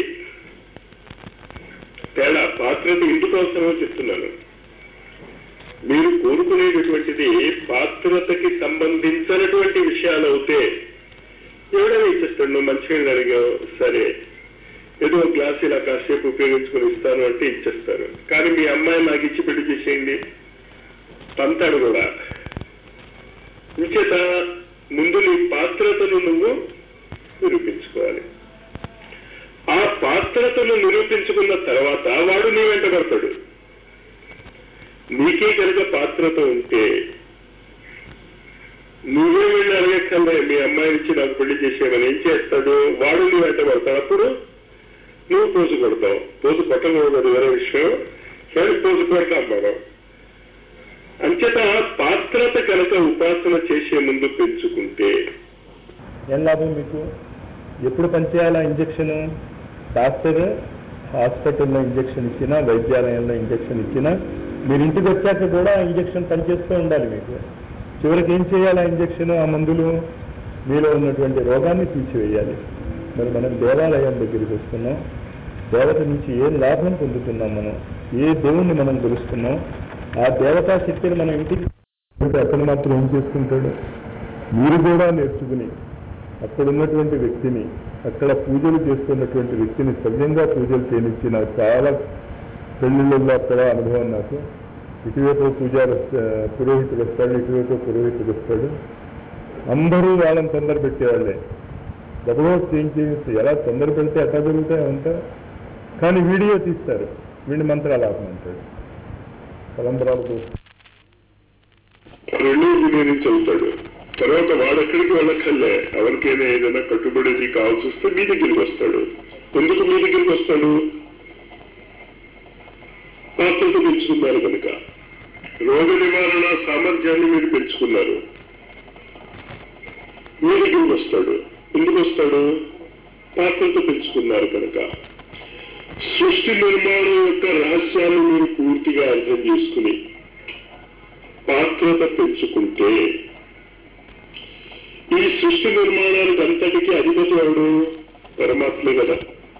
తేడా పాత్రత ఎందుకు అవసరమో చెప్తున్నాను మీరు కోరుకునేటటువంటిది పాత్రతకి సంబంధించినటువంటి విషయాలు అవుతే ఎవడైనా ఇచ్చేస్తాడు నువ్వు మంచిగా అడిగావు సరే ఏదో ఒక గ్లాస్ ఇలా కాసేపు ఉపయోగించుకొని ఇస్తాను అంటే ఇచ్చేస్తారు కానీ మీ అమ్మాయి నాకు ఇచ్చి పెళ్లి చేసేయండి పంతాడు కూడా ఇంచేత ముందు నీ పాత్రతను నువ్వు నిరూపించుకోవాలి ఆ పాత్రతను నిరూపించుకున్న తర్వాత వాడు నీ వెంట పడతాడు నీకే కనుక పాత్రత ఉంటే నువ్వే వెళ్ళి అడగక్కర్లే మీ అమ్మాయి ఇచ్చి నాకు పెళ్లి చేసేయమని ఏం చేస్తాడు వాడు నీ వెంట పడతాడు అప్పుడు నువ్వు పోజు కొడతావు పోజు కొట్టకూడదు అది వేరే విషయం కానీ పోజు కొడతాం మనం అంచేత పాత్రత కనుక ఉపాసన చేసే ముందు పెంచుకుంటే ఏం లాభం మీకు ఎప్పుడు పనిచేయాలా ఇంజక్షన్ డాక్టర్ హాస్పిటల్లో ఇంజక్షన్ ఇచ్చినా వైద్యాలయంలో ఇంజక్షన్ ఇచ్చినా మీరు ఇంటికి వచ్చాక కూడా ఇంజక్షన్ పనిచేస్తూ ఉండాలి మీకు చివరికి ఏం చేయాలి ఆ ఇంజక్షన్ ఆ మందులు మీలో ఉన్నటువంటి రోగాన్ని తీసివేయాలి మరి మనం దేవాలయం దగ్గరికి వస్తున్నాం దేవత నుంచి ఏ లాభం పొందుతున్నాం మనం ఏ దేవుణ్ణి మనం కొలుస్తున్నాం ఆ దేవతా శక్తిని మనం ఇంటికి అంటే అతను మాత్రం ఏం చేసుకుంటాడు మీరు కూడా నేర్చుకుని అక్కడ ఉన్నటువంటి వ్యక్తిని అక్కడ పూజలు చేస్తున్నటువంటి వ్యక్తిని సవ్యంగా పూజలు చేయనిచ్చి నాకు చాలా పెళ్లిళ్ళల్లో అక్కడ అనుభవం నాకు ఇటువైపు పూజారి వస్తా- పురోహితుడు వస్తాడు ఇటువైపు పురోహితుడు వస్తాడు అందరూ వాళ్ళని తొందర పెట్టేవాళ్ళే భగవత్ ఏం చేయొచ్చు ఎలా తొందర పెడితే ఎట్లా జరుగుతాయి అంతా కానీ వీడియో తీస్తారు వీడి మంత్రాలు ఆపమంటాడు తలంబరాలు రెండో ఇంజనీరింగ్ చదువుతాడు తర్వాత వాడెక్కడికి వెళ్ళక్కర్లే ఎవరికైనా ఏదైనా కట్టుబడేది కావాల్సి వస్తే మీ దగ్గరికి వస్తాడు ఎందుకు మీ దగ్గరికి వస్తాడు పాత్రత పెంచుకున్నారు కనుక రోగ నివారణ సామర్థ్యాన్ని మీరు పెంచుకున్నారు మీ దగ్గరికి వస్తాడు ఎందుకు వస్తాడు పాత్రత పెంచుకున్నారు కనుక సృష్టి నిర్మాణం యొక్క రహస్యాన్ని మీరు పూర్తిగా అర్థం చేసుకుని పాత్రత పెంచుకుంటే ఈ సృష్టి నిర్మాణానికి అంతటికీ అధిపతి ఎవడు పరమాత్మే కదా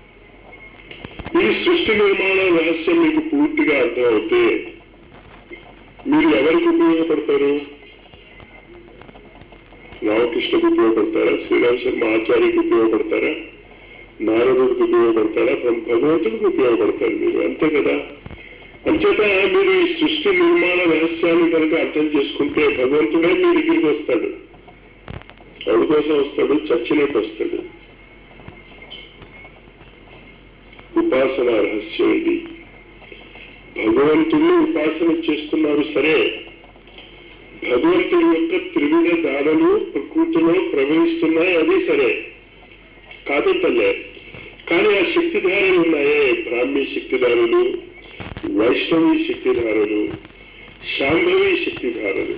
ఈ సృష్టి నిర్మాణ రహస్యం మీకు పూర్తిగా అర్థమవుతే మీరు ఎవరికి ఉపయోగపడతారు రామకృష్ణకు ఉపయోగపడతారా శ్రీరామ శర్మ ఆచార్యకి ఉపయోగపడతారా నారదుడికి ఉపయోగపడతారా భగవంతుడికి ఉపయోగపడతారు మీరు అంతే కదా అంచేత మీరు ఈ సృష్టి నిర్మాణ రహస్యాన్ని కనుక అర్థం చేసుకుంటే భగవంతుడే మీ దగ్గరికి వస్తాడు ఎవరి కోసం వస్తాడు చచ్చినట్టు వస్తాడు ఉపాసన రహస్యం ఇది భగవంతుడిని ఉపాసన చేస్తున్నారు సరే భగవంతుడి యొక్క త్రివిధ దాడులు ప్రకృతిలో ప్రవహిస్తున్నాయి అది సరే కాదంటలే కానీ ఆ శక్తిధారలు ఉన్నాయే బ్రాహ్మీ శక్తిధారులు వైష్ణవి శక్తిధారులు శాంభవి శక్తిధారులు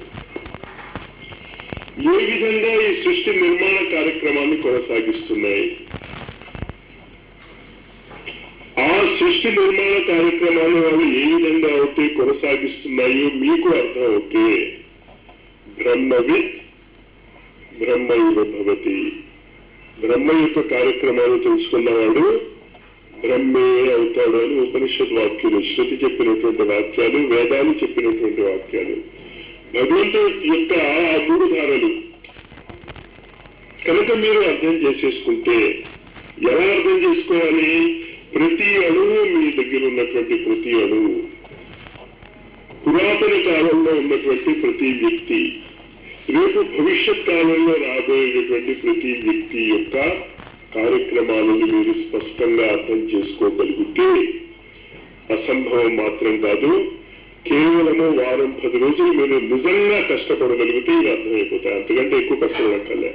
ఏ విధంగా ఈ సృష్టి నిర్మాణ కార్యక్రమాన్ని కొనసాగిస్తున్నాయి ఆ సృష్టి నిర్మాణ కార్యక్రమాన్ని వాళ్ళు ఏ విధంగా అయితే కొనసాగిస్తున్నాయో మీకు అర్థం అవుతే బ్రహ్మవిత్ బ్రహ్మైవ భవతి బ్రహ్మ యొక్క కార్యక్రమాలు తెలుసుకున్నవాడు బ్రహ్మే అవుతాడు అని ఉపనిషత్ వాక్యులు శృతి చెప్పినటువంటి వాక్యాలు వేదాలు చెప్పినటువంటి వాక్యాలు భగవంతుడి యొక్క ఆ మూడు ధారలు కనుక మీరు అర్థం చేసేసుకుంటే ఎలా అర్థం చేసుకోవాలి ప్రతి అణువు మీ దగ్గర ఉన్నటువంటి ప్రతి అణువు పురాతన కాలంలో ఉన్నటువంటి ప్రతి వ్యక్తి రేపు భవిష్యత్ కాలంలో రాబోయేటటువంటి ప్రతి వ్యక్తి యొక్క కార్యక్రమాలను మీరు స్పష్టంగా అర్థం చేసుకోగలిగితే అసంభవం మాత్రం కాదు కేవలము వారం పది రోజులు మీరు నిజంగా కష్టపడగలిగితే ఇది అర్థమైపోతాయి అంతకంటే ఎక్కువ కష్టపడక్కర్లే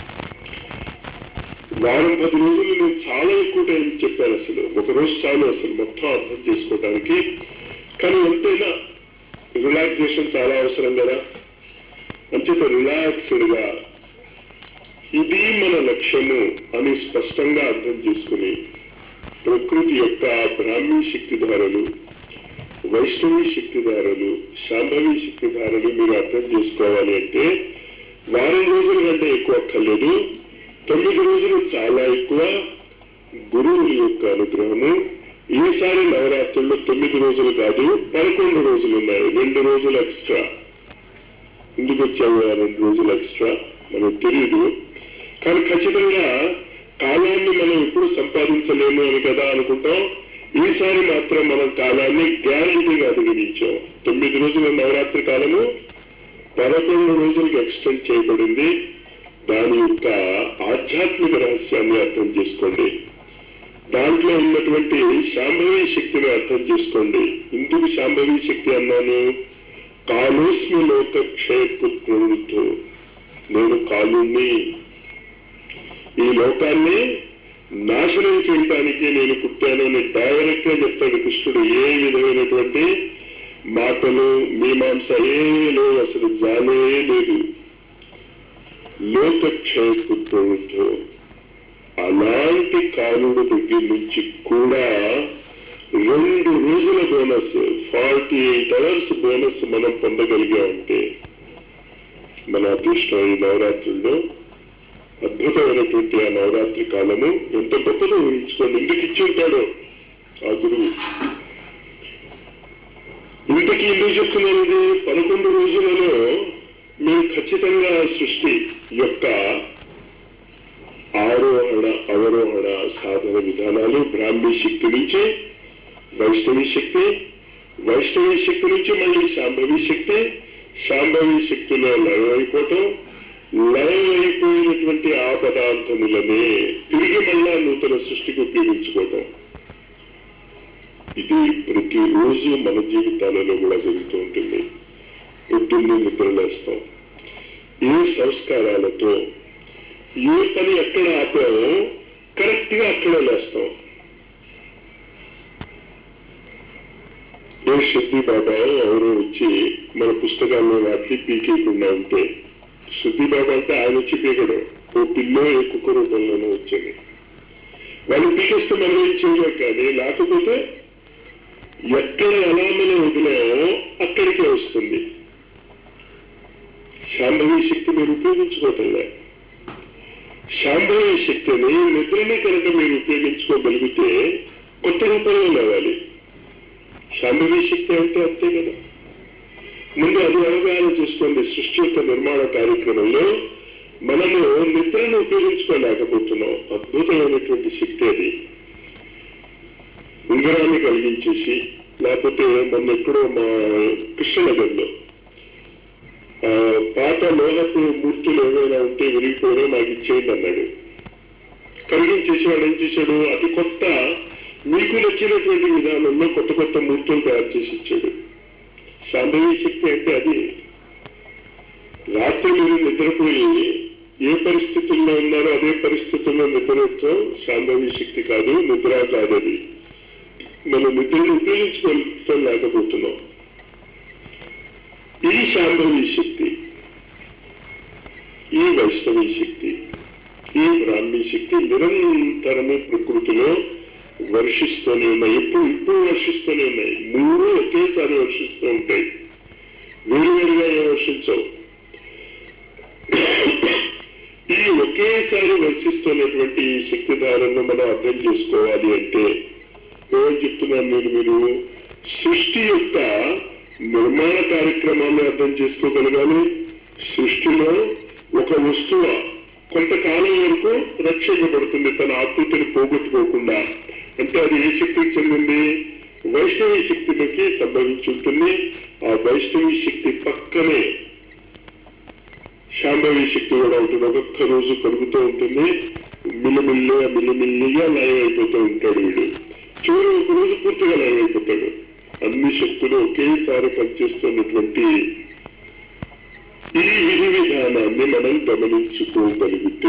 వారం పది రోజులు నేను చాలా ఎక్కువ టైం చెప్పాను అసలు ఒక రోజు చాలు అసలు మొత్తం అర్థం చేసుకోవడానికి కానీ ఎంతైనా రిలాక్సేషన్ చాలా అవసరం కదా అంచేత రిలాక్స్డ్ గా ఇది మన లక్ష్యము అని స్పష్టంగా అర్థం చేసుకుని ప్రకృతి యొక్క బ్రాహ్మీ శక్తిధారలు వైష్ణవి శక్తిధారలు శాంభవి శక్తిధారలు మీరు అర్థం చేసుకోవాలి అంటే వారం రోజుల కంటే ఎక్కువ అక్కర్లేదు తొమ్మిది రోజులు చాలా ఎక్కువ గురువుల యొక్క అనుగ్రహము ఈసారి నవరాత్రుల్లో తొమ్మిది రోజులు కాదు పదకొండు రోజులు ఉన్నాయి రెండు రోజులు ఎక్స్ట్రా ఎందుకు వచ్చావు ఆ రెండు రోజులు ఎక్స్ట్రా మనకు తెలియదు కానీ ఖచ్చితంగా కాలాన్ని మనం ఎప్పుడు సంపాదించలేము అని కదా అనుకుంటాం ఈసారి మాత్రం మనం కాలాన్ని గ్యారంటీగా అధిగమించాం తొమ్మిది రోజుల నవరాత్రి కాలము పదకొండు రోజులకి ఎక్స్టెండ్ చేయబడింది దాని యొక్క ఆధ్యాత్మిక రహస్యాన్ని అర్థం చేసుకోండి దాంట్లో ఉన్నటువంటి శాంభవి శక్తిని అర్థం చేసుకోండి ఎందుకు శాంభవి శక్తి అన్నాను కాలోస్మి లోక క్షయపుత్రుడు నేను కాలుణ్ణి ఈ లోకాన్ని నాశనం చేయటానికి నేను పుట్టాను అని డైరెక్ట్ గా చెప్తాడు కృష్ణుడు ఏ విధమైనటువంటి మాటలు మీమాంస ఏ లేవు అసలు జాలే లేదు లోకక్షయపుత్రుడు అలాంటి కాలుడు దగ్గర నుంచి కూడా రెండు రోజుల bonus forty eight hours bonus మనం పొందగలిగా ఉంటే మన అదృష్టం ఈ నవరాత్రుల్లో అద్భుతమైనటువంటి ఆ నవరాత్రి కాలము ఎంత గొప్పదో ఊహించుకోండి ఎందుకు ఇచ్చి ఉంటాడో ఆ గురువు ఇంతకీ ఎందుకు చెప్తున్నాను ఇది పదకొండు రోజులలో మీరు ఖచ్చితంగా సృష్టి యొక్క ఆరోహణ అవరోహణ సాధన విధానాలు బ్రాహ్మీ శక్తి నుంచి వైష్ణవి శక్తి వైష్ణవి శక్తి నుంచి మళ్ళీ శాంభవి శక్తి శాంభవి శక్తిలో లయం అయిపోవటం లయం అయిపోయినటువంటి ఆ పదార్థములనే తిరిగి మళ్ళా నూతన సృష్టికి ఉపయోగించుకోవటం ఇది ప్రతిరోజు మన జీవితాలలో కూడా జరుగుతూ ఉంటుంది పొద్దున్నే నిద్రలేస్తాం ఏ సంస్కారాలతో ఏ పని ఎక్కడ ఆపామో కరెక్ట్ గా అక్కడే లేస్తాం ఏ శుద్ధి బాబా ఎవరో వచ్చి మన పుస్తకాల్లో వాటిని పీకేయకుండా ఉంటే శుద్ధి బాబా అంటే ఆయన వచ్చి పీకడు ఓ పిల్లో ఏ కుక్క రూపంలోనూ వచ్చింది వాళ్ళు పీకేస్తే మనం ఏం చేయలేం కానీ లేకపోతే ఎక్కడ ఎలా మనం వదిలామో అక్కడికే వస్తుంది శాంభవి శక్తి మీరు ఉపయోగించుకోవటంలే శాంభవి శక్తిని నిద్రని కనుక మీరు ఉపయోగించుకోగలిగితే కొత్త రూపంలో లేవాలి శాంభవి శక్తి అంటే అంతే కదా ముందు అది అవగాహన చేసుకోండి సృష్టి యొక్క నిర్మాణ కార్యక్రమంలో మనము నిద్రను ఉపయోగించుకోలేకపోతున్నాం అద్భుతమైనటువంటి శక్తి అది ఉంగరాన్ని కలిగించేసి లేకపోతే మొన్న ఎక్కడో మా కృష్ణనగర్లో ఆ, పాత లోహపు మూర్తులు ఏమైనా ఉంటే విరిగిపోయినా నాకు ఇచ్చేయండి అన్నాడు కలిగించేసి వాడు ఏం చేశాడు అతి కొత్త మీకు నచ్చినటువంటి విధానంలో కొత్త కొత్త మూర్తులు తయారు చేసి ఇచ్చాడు శాంభవి శక్తి అంటే అది రాత్రి మీరు నిద్రపోయి ఏ పరిస్థితుల్లో ఉన్నారో అదే పరిస్థితుల్లో నిద్రతో శాంభవి శక్తి కాదు నిద్ర కాదు అది మనం నిద్రను ఉపయోగించుకోవటం లేకపోతున్నాం ఈ శాంభవి శక్తి ఈ వైష్ణవి శక్తి ఈ బ్రాహ్మీ శక్తి నిరంతరము ప్రకృతిలో వర్షిస్తూనే ఉన్నాయి ఎప్పుడు ఇప్పుడు వర్షిస్తూనే ఉన్నాయి మూడు ఒకేసారి వర్షిస్తూ ఉంటాయి వేరువేరుగా ఏం వర్షించవు ఈ ఒకేసారి వర్షిస్తున్నటువంటి ఈ శక్తిధారను మనం అర్థం చేసుకోవాలి అంటే ఏమని చెప్తున్నాను నేను మీరు సృష్టి యొక్క నిర్మాణ కార్యక్రమాన్ని అర్థం చేసుకోగలగాలి సృష్టిలో ఒక వస్తువు కొంతకాలం వరకు రక్షించబడుతుంది తన ఆకృతిని పోగొట్టుకోకుండా అంటే అది ఏ శక్తికి చెందింది వైష్ణవి శక్తిలోకి సంభవించి ఉంటుంది ఆ వైష్ణవి శక్తి పక్కనే శాంభవి శక్తి కూడా ఉంటుంది ఒక్కొక్క రోజు కలుగుతూ ఉంటుంది మిల్లిమిల్లిగా మిల్లిమిల్లిగా లయం అయిపోతూ ఉంటాడు వీడు చివరి ఒక రోజు పూర్తిగా లయం అయిపోతాడు అన్ని శక్తులు ఒకేసారి పనిచేస్తున్నటువంటి ఈ విధి విధానాన్ని మనం గమనించుకోగలిగితే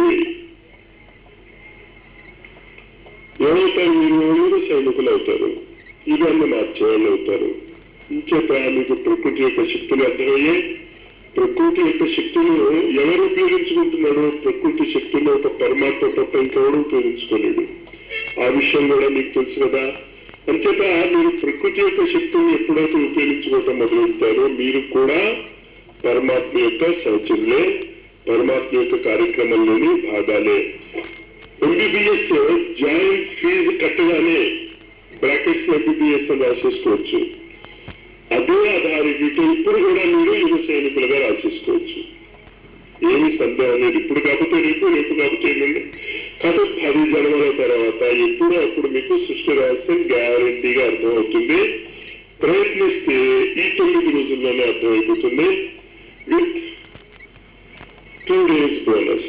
ఏమవుతారు మీరు ఎవరు సైనికులు అవుతారు ఇవన్నీ మార్చేవాళ్ళు అవుతారు ఇంచేత మీకు ప్రకృతి యొక్క శక్తులు అర్థమయ్యాయి ప్రకృతి యొక్క శక్తులు ఎవరు ఉపయోగించుకుంటున్నాడు ప్రకృతి శక్తులు ఒక పరమాత్మ తప్ప ఇంకెవరు ఉపయోగించుకోలేడు ఆ విషయం కూడా మీకు తెలుసు కదా అంచేత మీరు ప్రకృతి యొక్క శక్తిని ఎప్పుడైతే ఉపయోగించుకోవటం మొదలెడతారో మీరు కూడా పరమాత్మ యొక్క సౌచర్యలే పరమాత్మ యొక్క కార్యక్రమంలోని భాగాలే ఎంబీబీఎస్ జాయింట్ ఫీజు కట్టగానే బ్రాకెట్స్ ఎంబీబీఎస్ అని రాసేసుకోవచ్చు అదే ఆధారిత ఇప్పుడు కూడా మీరు యువ సైనికులుగా రాసేసుకోవచ్చు ఏమి సందేహం లేదు ఇప్పుడు కాకపోతే రేపు రేపు కాకపోతే ఎల్లుండి కాబట్టి పది జన్మల తర్వాత ఎప్పుడో అప్పుడు మీకు సృష్టి రహస్యం గ్యారంటీగా అర్థమవుతుంది ప్రయత్నిస్తే ఈ తొమ్మిది రోజుల్లోనే అర్థమైపోతుంది విత్ టూ డేస్ బోనస్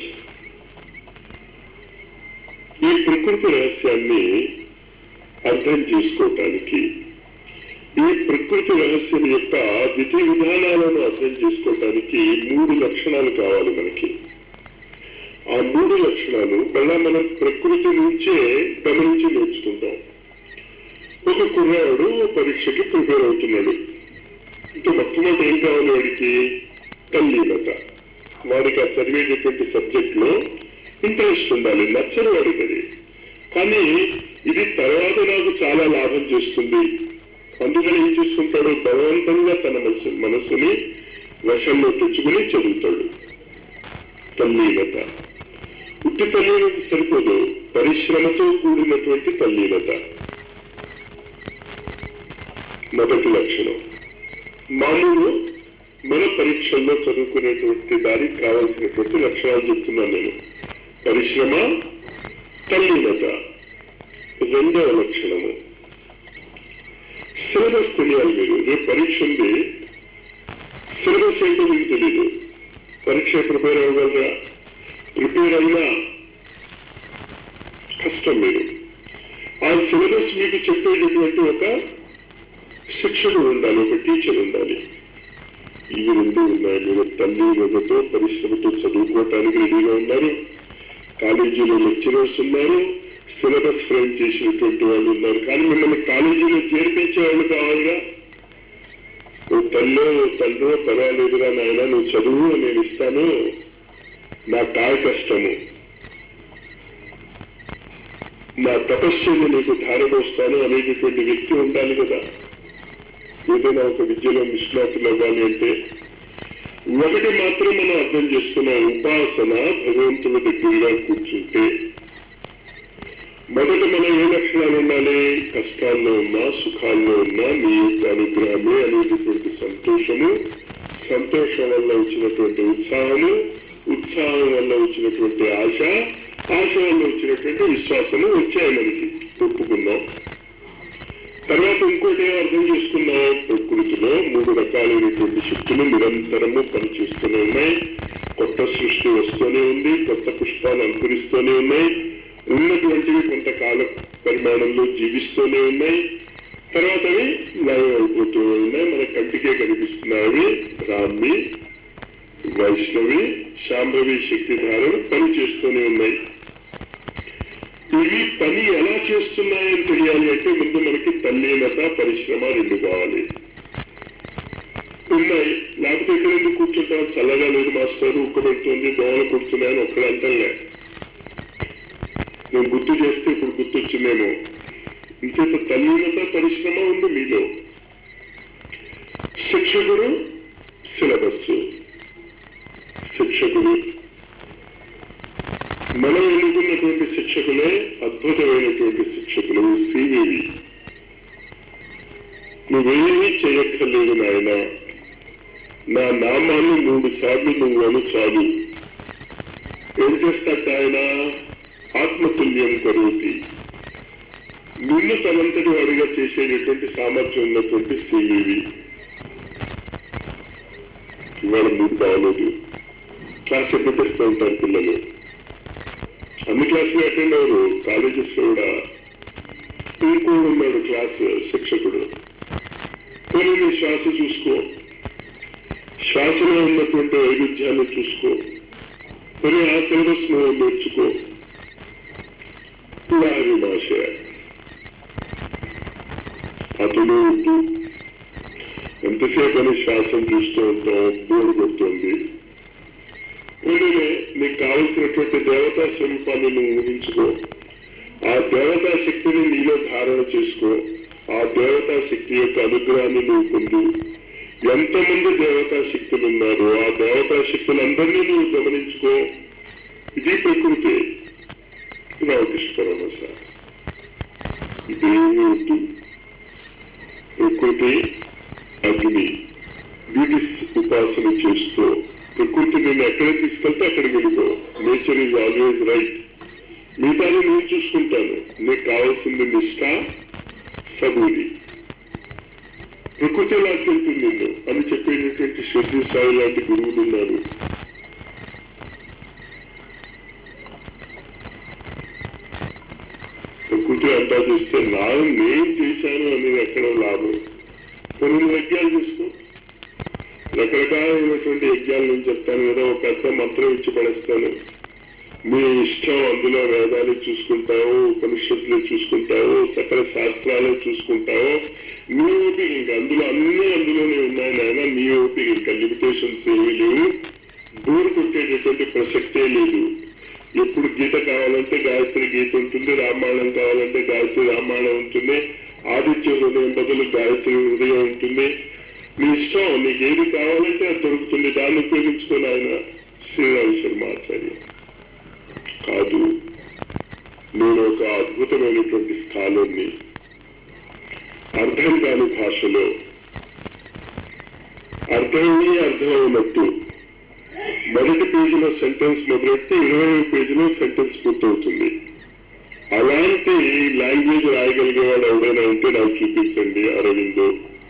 ఈ ప్రకృతి రహస్యాన్ని అర్థం చేసుకోవటానికి ఈ ప్రకృతి రహస్యం యొక్క విధి విధానాలను అర్థం చేసుకోవటానికి మూడు లక్షణాలు కావాలి మనకి ఆ మూడు లక్షణాలు మళ్ళా మనం ప్రకృతి నుంచే గమనించి నేర్చుకుంటాం ఒక కుర్రాడు పరీక్షకి ప్రిపేర్ అవుతున్నాడు ఇంకా మొట్టమొదటి ఏం కావాలి వాడికి తల్లీనత వాడికి ఆ చదివేటటువంటి సబ్జెక్ట్ లో ఇంట్రెస్ట్ ఉండాలి నచ్చని వాడికి అది కానీ ఇది తర్వాత నాకు చాలా లాభం చేస్తుంది అందుకని ఏం చేసుకుంటాడు బలవంతంగా తన మనసు మనస్సుని వశంలో తెచ్చుకుని చదువుతాడు తల్లీనత ఉట్టి తల్లీనత సరిపోదు పరిశ్రమతో కూడినటువంటి తల్లీనత మొదటి లక్షణం మామూలు మన పరీక్షల్లో చదువుకునేటువంటి దానికి కావాల్సినటువంటి లక్షణాలు చెప్తున్నాను నేను పరిశ్రమ తల్లీనత రెండవ లక్షణము సిలబస్ తెలియాలి మీరు రేపు పరీక్ష ఉంది సిలబస్ ఏంటో మీకు తెలీదు పరీక్ష ప్రిపేర్ అవ్వగలరా ప్రిపేర్ అయినా కష్టం మీరు ఆ సిలబస్ మీకు చెప్పేటటువంటి ఒక శిక్షకుడు ఉండాలి ఒక టీచర్ ఉండాలి ఇవి రెండు ఉన్నాయి మీరు తల్లి మొదతో పరిశ్రమతో చదువుకోవటానికి రెడీగా ఉన్నారు కాలేజీలో లెక్చరర్స్ ఉన్నారు సిలబస్ ఫ్రేమ్ చేసినటువంటి వాళ్ళు ఉన్నారు కానీ మిమ్మల్ని కాలేజీలో చేర్పించే వాళ్ళు కావాలిగా ఓ తల్లో ఓ తండ్రో పర్వాలేదురా నాయన నువ్వు చదువు నేను ఇస్తాను నా కాయ కష్టము నా తపస్సుని నీకు ధారపోస్తాను అనేటటువంటి వ్యక్తి ఉండాలి కదా ఏదైనా ఒక విద్యలో నిష్ణాతులు అవ్వాలి అంటే ఒకటి మాత్రం మనం అర్థం చేసుకున్నాం ఉపాసన భగవంతుని దగ్గరగా కూర్చుంటే మొదట మనం ఏ లక్షణాలు ఉండాలి కష్టాల్లో ఉన్నా సుఖాల్లో ఉన్నా నీ యొక్క అనుగ్రహమే అనేటటువంటి సంతోషము సంతోషం వల్ల వచ్చినటువంటి ఉత్సాహము ఉత్సాహం వల్ల వచ్చినటువంటి ఆశ ఆశ వల్ల వచ్చినటువంటి విశ్వాసము వచ్చాయి మనకి ఒప్పుకున్నాం తర్వాత ఇంకోటి ఏం అర్థం చేసుకున్నాం ప్రకృతిలో మూడు రకాలైనటువంటి శక్తులు నిరంతరము పనిచేస్తూనే ఉన్నాయి కొత్త సృష్టి వస్తూనే ఉంది కొత్త పుష్పాలు అంకురిస్తూనే ఉన్నాయి ఉన్నటువంటివి కొంతకాల పరిమాణంలో జీవిస్తూనే ఉన్నాయి తర్వాత అవి లయం అయిపోతూ ఉన్నాయి మన కంటికే కనిపిస్తున్నాయి అవి బ్రాహ్మి వైష్ణవి శాంభవి శక్తిధారలు పని చేస్తూనే ఉన్నాయి ఇవి పని ఎలా చేస్తున్నాయని తెలియాలి అంటే ముందు మనకి తల్లీనత పరిశ్రమ రెండు కావాలి ఉన్నాయి లేకపోతే ఇక్కడ ఎందుకు కూర్చుంటాం చల్లగా లేదు మాస్టర్ ఉక్కబెడుతుంది దోమలు కూర్చున్నాయని ఒక్కడ అంటలే నేను గుర్తు చేస్తే ఇప్పుడు గుర్తొచ్చిందేమో ఇంకేత తల్లీనత పరిశ్రమ ఉంది మీలో శిక్షకుడు సిలబస్ శిక్షకుడు మనం ఎన్నుకున్నటువంటి శిక్షకులే అద్భుతమైనటువంటి శిక్షకులు సివివి నువ్వేమీ చేయక్కర్లేదు నాయన నా నామాన్ని మూడు సార్లు నువ్వు అను చాలు ఏం చేస్తాట ఆయన ఆత్మతుల్యం కరోతి నిన్ను తనంతటి వాడిగా చేసేటటువంటి సామర్థ్యం ఉన్నటువంటి సివివి ఇవాళ మూడు బాగలేదు క్లాస్ ఎప్పుడు తెస్తూ ఉంటారు పిల్లలు అన్ని క్లాసులు అటెండ్ అవ్వరు కాలేజెస్ లో కూడా ఇంకోడు ఉన్నాడు క్లాస్ శిక్షకుడు కొన్ని నీ శ్వాస చూసుకో శ్వాసలో ఉన్నటువంటి వైవిధ్యాన్ని చూసుకో కొన్ని ఆ సిలబస్ నువ్వు నేర్చుకో పురారి భాష అతడు వద్దు ఎంతసేపు అని శ్వాసం చూస్తూ ఉంటాం బోర్డు కొడుతుంది పోనీలే నీకు కావలసినటువంటి దేవతా స్వరూపాన్ని నువ్వు ఊహించుకో ఆ దేవతా శక్తిని నీలో ధారణ చేసుకో ఆ దేవతా శక్తి యొక్క అనుగ్రహాన్ని నువ్వు పొందు ఎంతమంది దేవతా శక్తులు ఉన్నారు ఆ దేవతా శక్తులందరినీ నువ్వు గమనించుకో ఇది ప్రకృతి రామకృష్ణ పరమహంస ఇదేమీ వద్దు ప్రకృతి అగ్ని వీటి ఉపాసన చేస్తూ ప్రకృతి నేను ఎక్కడ తీసుకెళ్తే అక్కడికి వెళ్ళిపో నేచర్ ఈజ్ ఆల్వేజ్ రైట్ మిగతాది నేను చూసుకుంటాను నీకు కావాల్సింది నిష్ట సబూరి ప్రకృతి లాక్కెళ్తుంది నిన్ను అని చెప్పేటటువంటి శ్రద్ధి సాయి లాంటి గురువులు ఉన్నారు ప్రకృతి అంతా చేస్తే నా నేను చేశాను అనేది ఎక్కడ లాభం కొన్ని యజ్ఞాలు చేసుకో రకరకాలైనటువంటి యజ్ఞాలు నేను చెప్తాను కదా ఒక అర్థం మంత్రం ఇచ్చి పడేస్తాను మీ ఇష్టం అందులో వేదాలు చూసుకుంటావు ఉపనిషత్తులు చూసుకుంటావు సకల శాస్త్రాలు చూసుకుంటావు నీ ఓపిక ఇంకా అందులో అన్ని అందులోనే ఉన్నాయి నాయన నీ ఓపిక ఇంకా లిమిటేషన్స్ ఏమీ లేవు బోరు కొట్టేటటువంటి ప్రసక్తే లేదు ఎప్పుడు గీత కావాలంటే గాయత్రి గీత ఉంటుంది రామాయణం కావాలంటే గాయత్రి రామాయణం ఉంటుంది ఆదిత్య హృదయం బదులు గాయత్రి హృదయం ఉంటుంది నీ ఇష్టం నీకు ఏది కావాలంటే అది దొరుకుతుంది దాన్ని ఉపయోగించుకొని ఆయన శ్రీరామ శర్మ ఆచార్య కాదు నేను ఒక అద్భుతమైనటువంటి స్థానాన్ని అర్థం కాని భాషలో అర్థమై అర్థమైనట్టు మొదటి పేజీలో సెంటెన్స్ మొదలెడితే ఇరవై పేజీలో సెంటెన్స్ పూర్తవుతుంది అలాంటి లాంగ్వేజ్ రాయగలిగేవాడు ఎవడైనా ఉంటే నాకు చూపించండి అరవిందో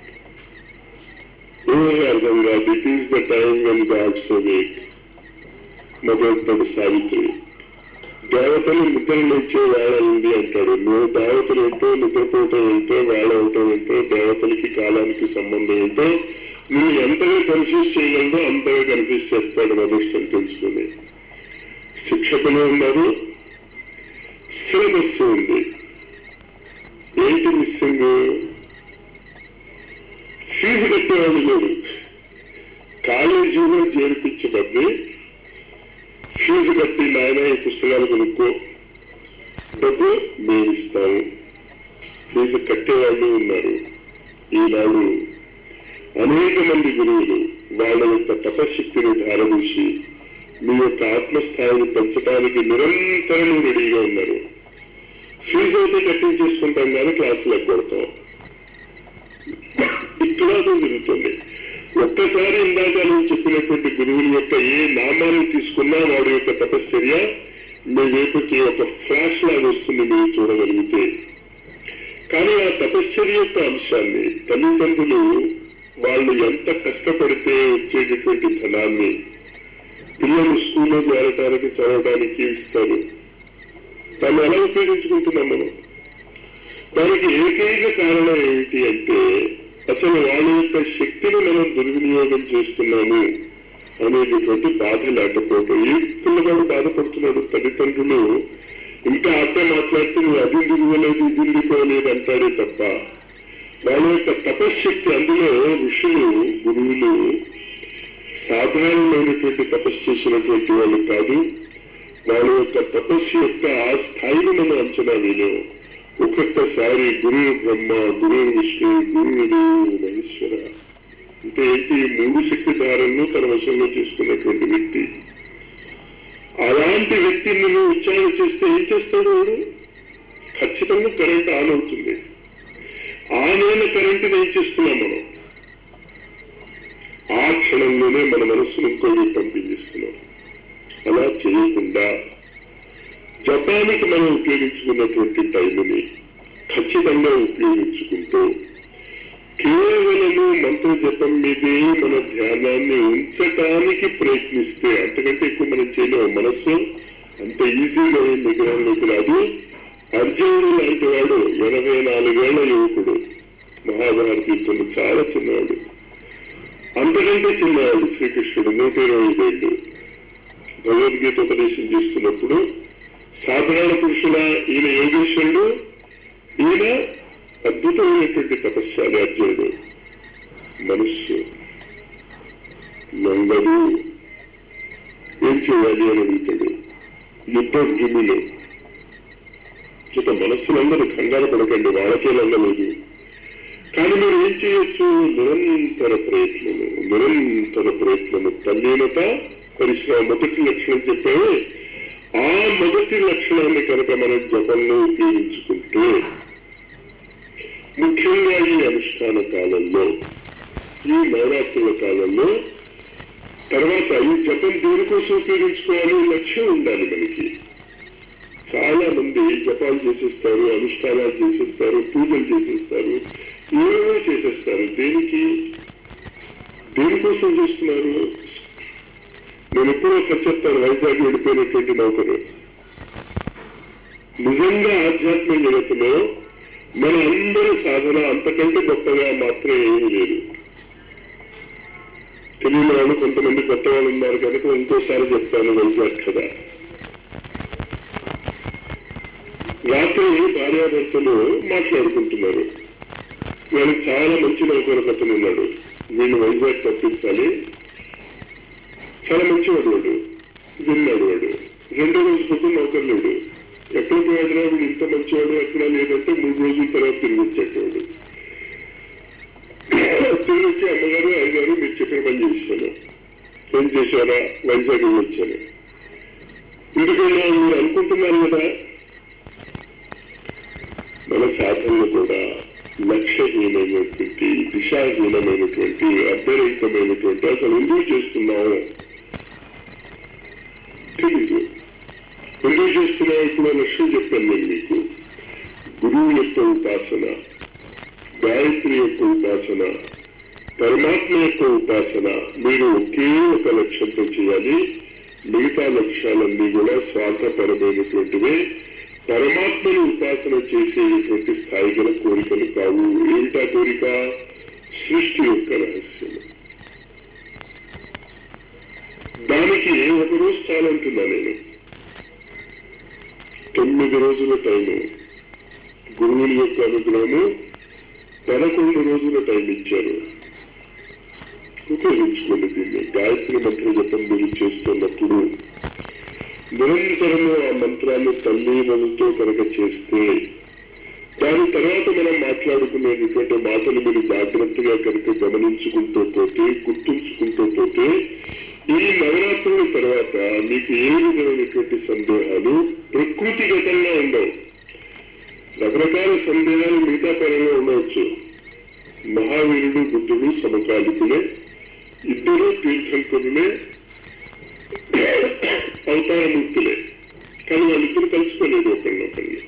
ఏమీ అర్థం కాదు it is the time when gods wake మొదలెడతాడు సావిత్రి దేవతలు నిద్ర లేచే వేళ ఉంది అంటాడు నువ్వు దేవతలు ఏంటో నిద్రపోవటం ఏంటో వేళ అవటం ఏంటో దేవతలకి కాలానికి సంబంధం ఏంటో నువ్వు ఎంతగా కన్ఫ్యూజ్ చేయగలదో అంతగా కన్ఫ్యూజ్ చేస్తాడు మొదటి తెలుసుకుని శిక్షకులు ఉన్నారు సిలబస్ ఉంది ఏంటి మిస్సింగ్ ఫీజు కట్టేవాళ్ళు లేరు కాలేజీలో చేర్పించబడి ఫీజు కట్టి నాయన ఈ పుస్తకాలు కొనుక్కో డబ్బు మేము ఇస్తాము ఫీజు కట్టేవాళ్ళు ఉన్నారు ఈనాడు అనేక మంది గురువులు వాళ్ళ యొక్క తపశక్తిని ధారదూసి మీ యొక్క ఆత్మస్థాయిని పెంచడానికి నిరంతరం రెడీగా ఉన్నారు ఫీజు అయితే కట్టించేసుకుంటాం కానీ క్లాసులు ఎగ్గొడతాం ఇక్కడ అదే జరుగుతుంది ఒక్కసారి ఇందాక నేను చెప్పినటువంటి గురువుల యొక్క ఏ నామాన్ని తీసుకున్నా వాడి యొక్క తపశ్చర్య మీ వైపుకి ఒక ఫ్లాష్ లాగా వస్తుంది మీరు చూడగలిగితే కానీ ఆ తపశ్చర్య యొక్క అంశాన్ని తల్లిదండ్రులు వాళ్ళు ఎంత కష్టపడితే వచ్చేటటువంటి ధనాన్ని పిల్లలు స్కూల్లో చేరటానికి చదవడానికి ఇస్తారు దాన్ని ఎలా ఉపయోగించుకుంటున్నాం మనం దానికి ఏకైక కారణం ఏమిటి అంటే అసలు వాళ్ళ యొక్క శక్తిని మనం దుర్వినియోగం చేస్తున్నాము అనేటటువంటి బాధ లేకపోవటం ఏ పిల్లవాడు బాధపడుతున్నాడు తల్లిదండ్రులు ఇంకా అత్త మాట్లాడితే నువ్వు అది దిగువలేదు ఇది దిగిపోలేదు అంటాడే తప్ప వాళ్ళ యొక్క తపశ్శక్తి అందులో ఋషులు గురువులు సాధారణమైనటువంటి తపస్సు చేసినటువంటి వాళ్ళు కాదు వాళ్ళ యొక్క తపస్సు యొక్క ఆ స్థాయిని మనం అంచనా వేయలేము ఒక్కొక్కసారి గురువు బ్రహ్మ గురువు విష్ణు గురువు దేవు మహేశ్వర అంటే ఏంటి ఈ మూడు శక్తి ధారలను తన వశంలో చేసుకున్నటువంటి వ్యక్తి అలాంటి వ్యక్తిని నువ్వు ఉచ్చారణ చేస్తే ఏం చేస్తాడు వాడు ఖచ్చితంగా కరెంట్ ఆన్ అవుతుంది ఆన్ అయిన కరెంటుని ఏం చేస్తున్నాం మనం ఆ క్షణంలోనే మన మనస్సును ఇంకో వైపు పంపించేస్తున్నాం అలా చేయకుండా జపానికి మనం ఉపయోగించుకున్నటువంటి టైంని ఖచ్చితంగా ఉపయోగించుకుంటూ కేవలము మంత్ర జపం మీదే మన ధ్యానాన్ని ఉంచటానికి ప్రయత్నిస్తే అంతకంటే ఎక్కువ మనం చేయలేము మనస్సు అంత ఈజీగా ఏం నిగ్రహంలోకి రాదు అర్జునుడు లాంటి వాడు ఎనభై నాలుగేళ్ల యువకుడు మహాభారత యుద్ధంలో చాలా చిన్నవాడు అంతకంటే చిన్నవాడు శ్రీకృష్ణుడు నూట ఇరవై ఐదేళ్ళు భగవద్గీత ఉపదేశం చేస్తున్నప్పుడు సాధారణ పురుషుల ఈయన యోగేశ్వరుడు ఈయన అద్భుతమైనటువంటి తపస్సాలి అర్జునుడు మనస్సు లొంగదు ఏం చేయాలి అని అడుగుతాడు యుద్ధ భూమిలో ఇక మనస్సులందరూ కంగారు పడకండి వాళ్ళకే లొంగలేదు కానీ మీరు ఏం చేయొచ్చు నిరంతర ప్రయత్నము నిరంతర ప్రయత్నము తల్లీనత పరిశ్రమ మొదటి లక్షణం చెప్పాము ఆ మొదటి లక్షణాన్ని కనుక మనం జపంలో ఉపయోగించుకుంటే ముఖ్యంగా ఈ అనుష్ఠాన కాలంలో ఈ నవరాత్రుల కాలంలో తర్వాత ఈ జపం దేనికోసం ఉపయోగించుకోవాలి లక్ష్యం ఉండాలి మనకి చాలా మంది జపాలు చేసేస్తారు అనుష్ఠానాలు చేసేస్తారు పూజలు చేసేస్తారు ఏమేమో చేసేస్తారు దేనికి దేనికోసం చేస్తున్నారు నేను ఎప్పుడో చెప్తాను వైజాగ్ వెళ్ళిపోయినటువంటి నౌకరు నిజంగా ఆధ్యాత్మిక జగత్తులో మన అందరి సాధన అంతకంటే గొప్పగా మాత్రం ఏమీ లేదు తెలియని వాళ్ళు కొంతమంది కొత్త వాళ్ళు ఉన్నారు కనుక ఇంకోసారి చెప్తాను వైజాగ్ కదా రాత్రి భార్యాభర్తలు మాట్లాడుకుంటున్నారు వాళ్ళకి చాలా మంచి నౌకరు కథను ఉన్నాడు వీళ్ళు వైజాగ్ తప్పించాలి చాలా మంచివాడు వాడు విన్నాడు వాడు రెండో రోజు పొద్దున్న నౌకరు లేడు ఎక్కడ పోయాడురా వీడు ఇంత మంచివాడు ఎక్కడ లేదంటే మూడు రోజుల తర్వాత తిరిగి వచ్చేటవాడు తిరిగి వచ్చి అమ్మగారు అయ్యగారు మీరు చెప్పిన పని చేశాను ఏం చేశారా వైజాగ్ వచ్చాను ఎందుకన్నా మీరు అనుకుంటున్నారు కదా మన సాధనలు కూడా లక్ష్యహీనమైనటువంటి దిశాహీనమైనటువంటి అర్ధరహితమైనటువంటి అసలు ఎందుకు చేస్తున్నాము తెలీదు ఎందుకు చేస్తున్నావు ఇప్పుడు లక్ష్యం చెప్పాను నేను మీకు గురువు యొక్క ఉపాసన గాయత్రి యొక్క ఉపాసన పరమాత్మ యొక్క ఉపాసన మీరు ఒకే ఒక లక్ష్యంతో చేయాలి మిగతా లక్ష్యాలన్నీ కూడా స్వార్థపరమైనటువంటివే పరమాత్మను ఉపాసన చేసేటువంటి స్థాయి గల కోరికలు కావు ఏమిటా కోరిక సృష్టి యొక్క రహస్యం దానికి ఒక రోజు చాలంటున్నా నేను తొమ్మిది రోజుల టైము గురువుల యొక్క అనుగ్రహము పదకొండు రోజుల టైం ఇచ్చారు ఉపయోగించుకోండి దీన్ని గాయత్రి మంత్ర జపం మీరు చేస్తున్నప్పుడు నిరంతరము ఆ మంత్రాన్ని తల్లీనలతో కనుక చేస్తే దాని తర్వాత మనం మాట్లాడుకునేటటువంటి మాటలు మీరు జాగ్రత్తగా కనుక గమనించుకుంటూ పోతే గుర్తుంచుకుంటూ పోతే ఈ నవరాత్రుల తర్వాత మీకు ఏ విధమైనటువంటి సందేహాలు ప్రకృతిగతంగా ఉండవు రకరకాల సందేహాలు మిగతా పరంగా ఉండవచ్చు మహావీరుడు బుద్ధుడు సమకాలికులే ఇద్దరు తీర్థంకులే అవతారమూర్తులే కానీ వాళ్ళిద్దరు కలుసుకోలేదు ఒకరినొకరిని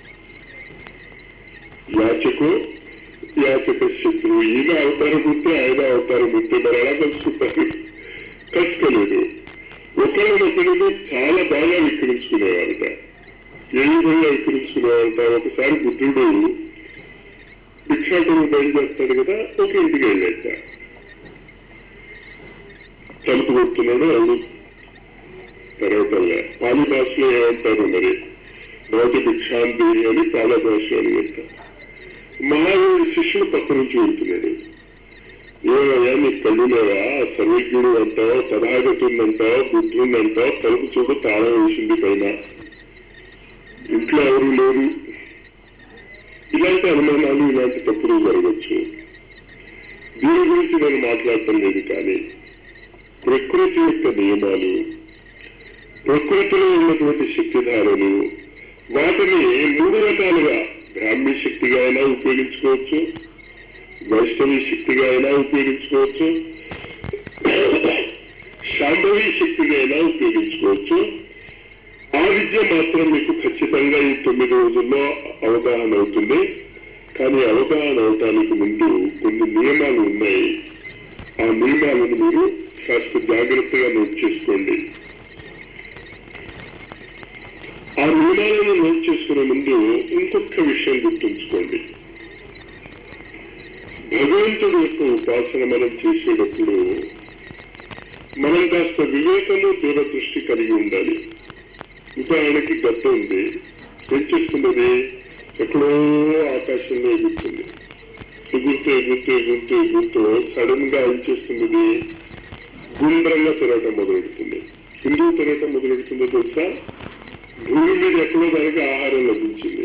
యాచకు యాచక శత్రువు ఈయన అవతారమూర్తి ఆయన అవతారమూర్తి మరి ఎలా కలుసుకుంటారు కలుసుకోలేదు ఒకరినొకరిని చాలా బాగా విక్రించుకునేవారట ఏ విధంగా విక్రించుకునేవారట ఒకసారి బుద్ధుడు భిక్షాటం బయలుదేరుతాడు కదా ఒక ఇంటికి వెళ్ళాట తలుపు కొడుతున్నాడు అవును తెరవటంలే పాలి భాషలో ఏమంటారు మరి భౌతి భిక్షాంతి అని పాల భాషలో అని చెప్తారు మహావీరుడు శిష్యుడు పక్క నుంచి వెళ్తున్నాడు ఏమయ్యా నీ కళ్ళులేవా సర్వజ్ఞుడు అంటావు తథాగతుడు అంటావు బుద్ధుడు అంటావు తలుపు చూడు తాళం వేసింది పైన ఇంట్లో ఎవరు లేరు ఇలాంటి అనుమానాలు ఇలాంటి తప్పులు జరగచ్చు దీని గురించి నేను మాట్లాడటం లేదు కానీ ప్రకృతి యొక్క నియమాలు ప్రకృతిలో ఉన్నటువంటి శక్తిధారలు వాటిని మూడు రకాలుగా బ్రాహ్మీ శక్తిగా అయినా ఉపయోగించుకోవచ్చు వైష్ణవి శక్తిగా అయినా ఉపయోగించుకోవచ్చు శాంభవి శక్తిగా అయినా ఉపయోగించుకోవచ్చు ఆ విద్య మాత్రం మీకు ఖచ్చితంగా ఈ తొమ్మిది రోజుల్లో అవగాహన అవుతుంది కానీ అవగాహన అవటానికి ముందు కొన్ని నియమాలు ఉన్నాయి ఆ నియమాలను మీరు కాస్త జాగ్రత్తగా నోట్ చేసుకోండి ఆ నియమాలను నోట్ చేసుకునే ముందు ఇంకొక విషయం గుర్తుంచుకోండి భగవంతుడి యొక్క ఉపాసన మనం చేసేటప్పుడు మనం కాస్త వివేకము దూరదృష్టి కలిగి ఉండాలి ఉదాహరణకి గద్ద ఉంది ఏం చేస్తున్నది ఎక్కడో ఆకాశంలో ఎగురుతుంది ఎగురుతూ ఎగురుతూ ఎగురుతూ ఎగురుతూ సడన్ గా ఏం చేస్తున్నది గుండ్రంగా తిరగటం మొదలెడుతుంది ఎందుకు తిరగటం మొదలెడుతుందో తెలుసా భూమి మీద ఎక్కడో దానికి ఆహారం లభించింది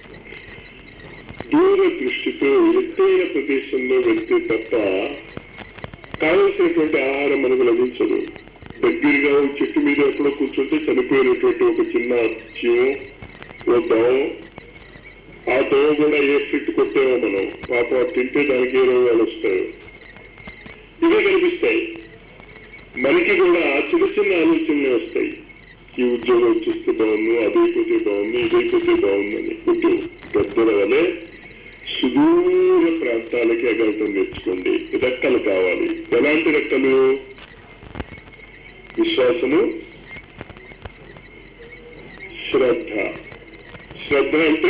దూర దృష్టితో ఎత్తైన ప్రదేశంలో వెళ్తే తప్ప కావలసినటువంటి ఆహారం మనకు లభించదు దగ్గరగా ఒక చెట్టు మీద ఎక్కడో కూర్చుంటే చనిపోయినటువంటి ఒక చిన్న చీము ఓ దోమ ఆ దోమ కూడా ఏ ఫిట్ కొట్టేవో మనం పాపం అది తింటే దానికి ఏ రోగాలు వస్తాయో ఇవే కనిపిస్తాయి మనకి కూడా చిన్న చిన్న ఆలోచనలే వస్తాయి ఈ ఉద్యోగం వచ్చేస్తే బాగుంది అదైపోతే బాగుంది ఇదైపోతే బాగుందని కొంచెం గద్దెల వలె సుదూర ప్రాంతాలకి ఎగరటం నేర్చుకోండి రెక్కలు కావాలి ఎలాంటి రెక్కలు విశ్వాసము శ్రద్ధ శ్రద్ధ అంటే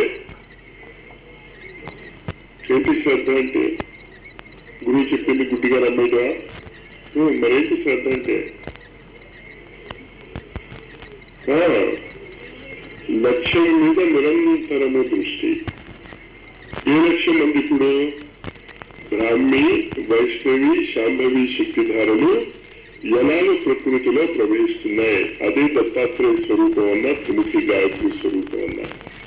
ఏంటి శ్రద్ధ అంటే గురువు చెప్పింది గుడ్డిగా నమ్మేదా మరేంటి శ్రద్ధ అంటే ఆ, లక్ష్యం మీద నిరంతరము దృష్టి ఏ లక్ష్యం ఉంది ఇప్పుడు బ్రాహ్మి వైష్ణవి శాంభవి శక్తిధారలు ఎలాగో ప్రకృతిలో ప్రవహిస్తున్నాయి అదే దత్తాత్రేయ స్వరూపం అన్న తులసి గాయత్రి స్వరూపం అన్న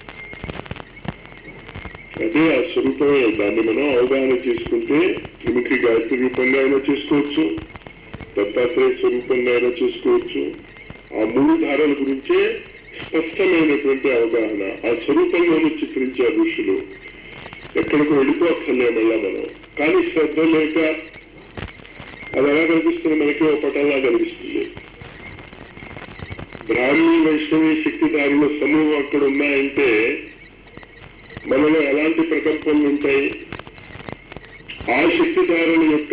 అదే ఆ స్వరూపమే దాన్ని మనం అవగాహన చేసుకుంటే త్రిముఖి గాయత్రి రూపంగా అయినా చేసుకోవచ్చు దత్తాత్రేయ స్వరూపంగా అయినా చేసుకోవచ్చు ఆ మూడు ధారల గురించే స్పష్టమైనటువంటి అవగాహన ఆ స్వరూపంలోనూ చిత్రించారు ఋషులు ఎక్కడికి వెళ్ళిపోక్కర్లే మళ్ళా మనం కానీ శ్రద్ధ లేక అది ఎలా కనిపిస్తుంది మనకి ఓ పటంలా కనిపిస్తుంది బ్రాహ్మీ వైష్ణవి శక్తిదారుల సమూహం అక్కడ ఉన్నాయంటే మనలో ఎలాంటి ప్రకంపనలు ఉంటాయి ఆ శక్తిదారుల యొక్క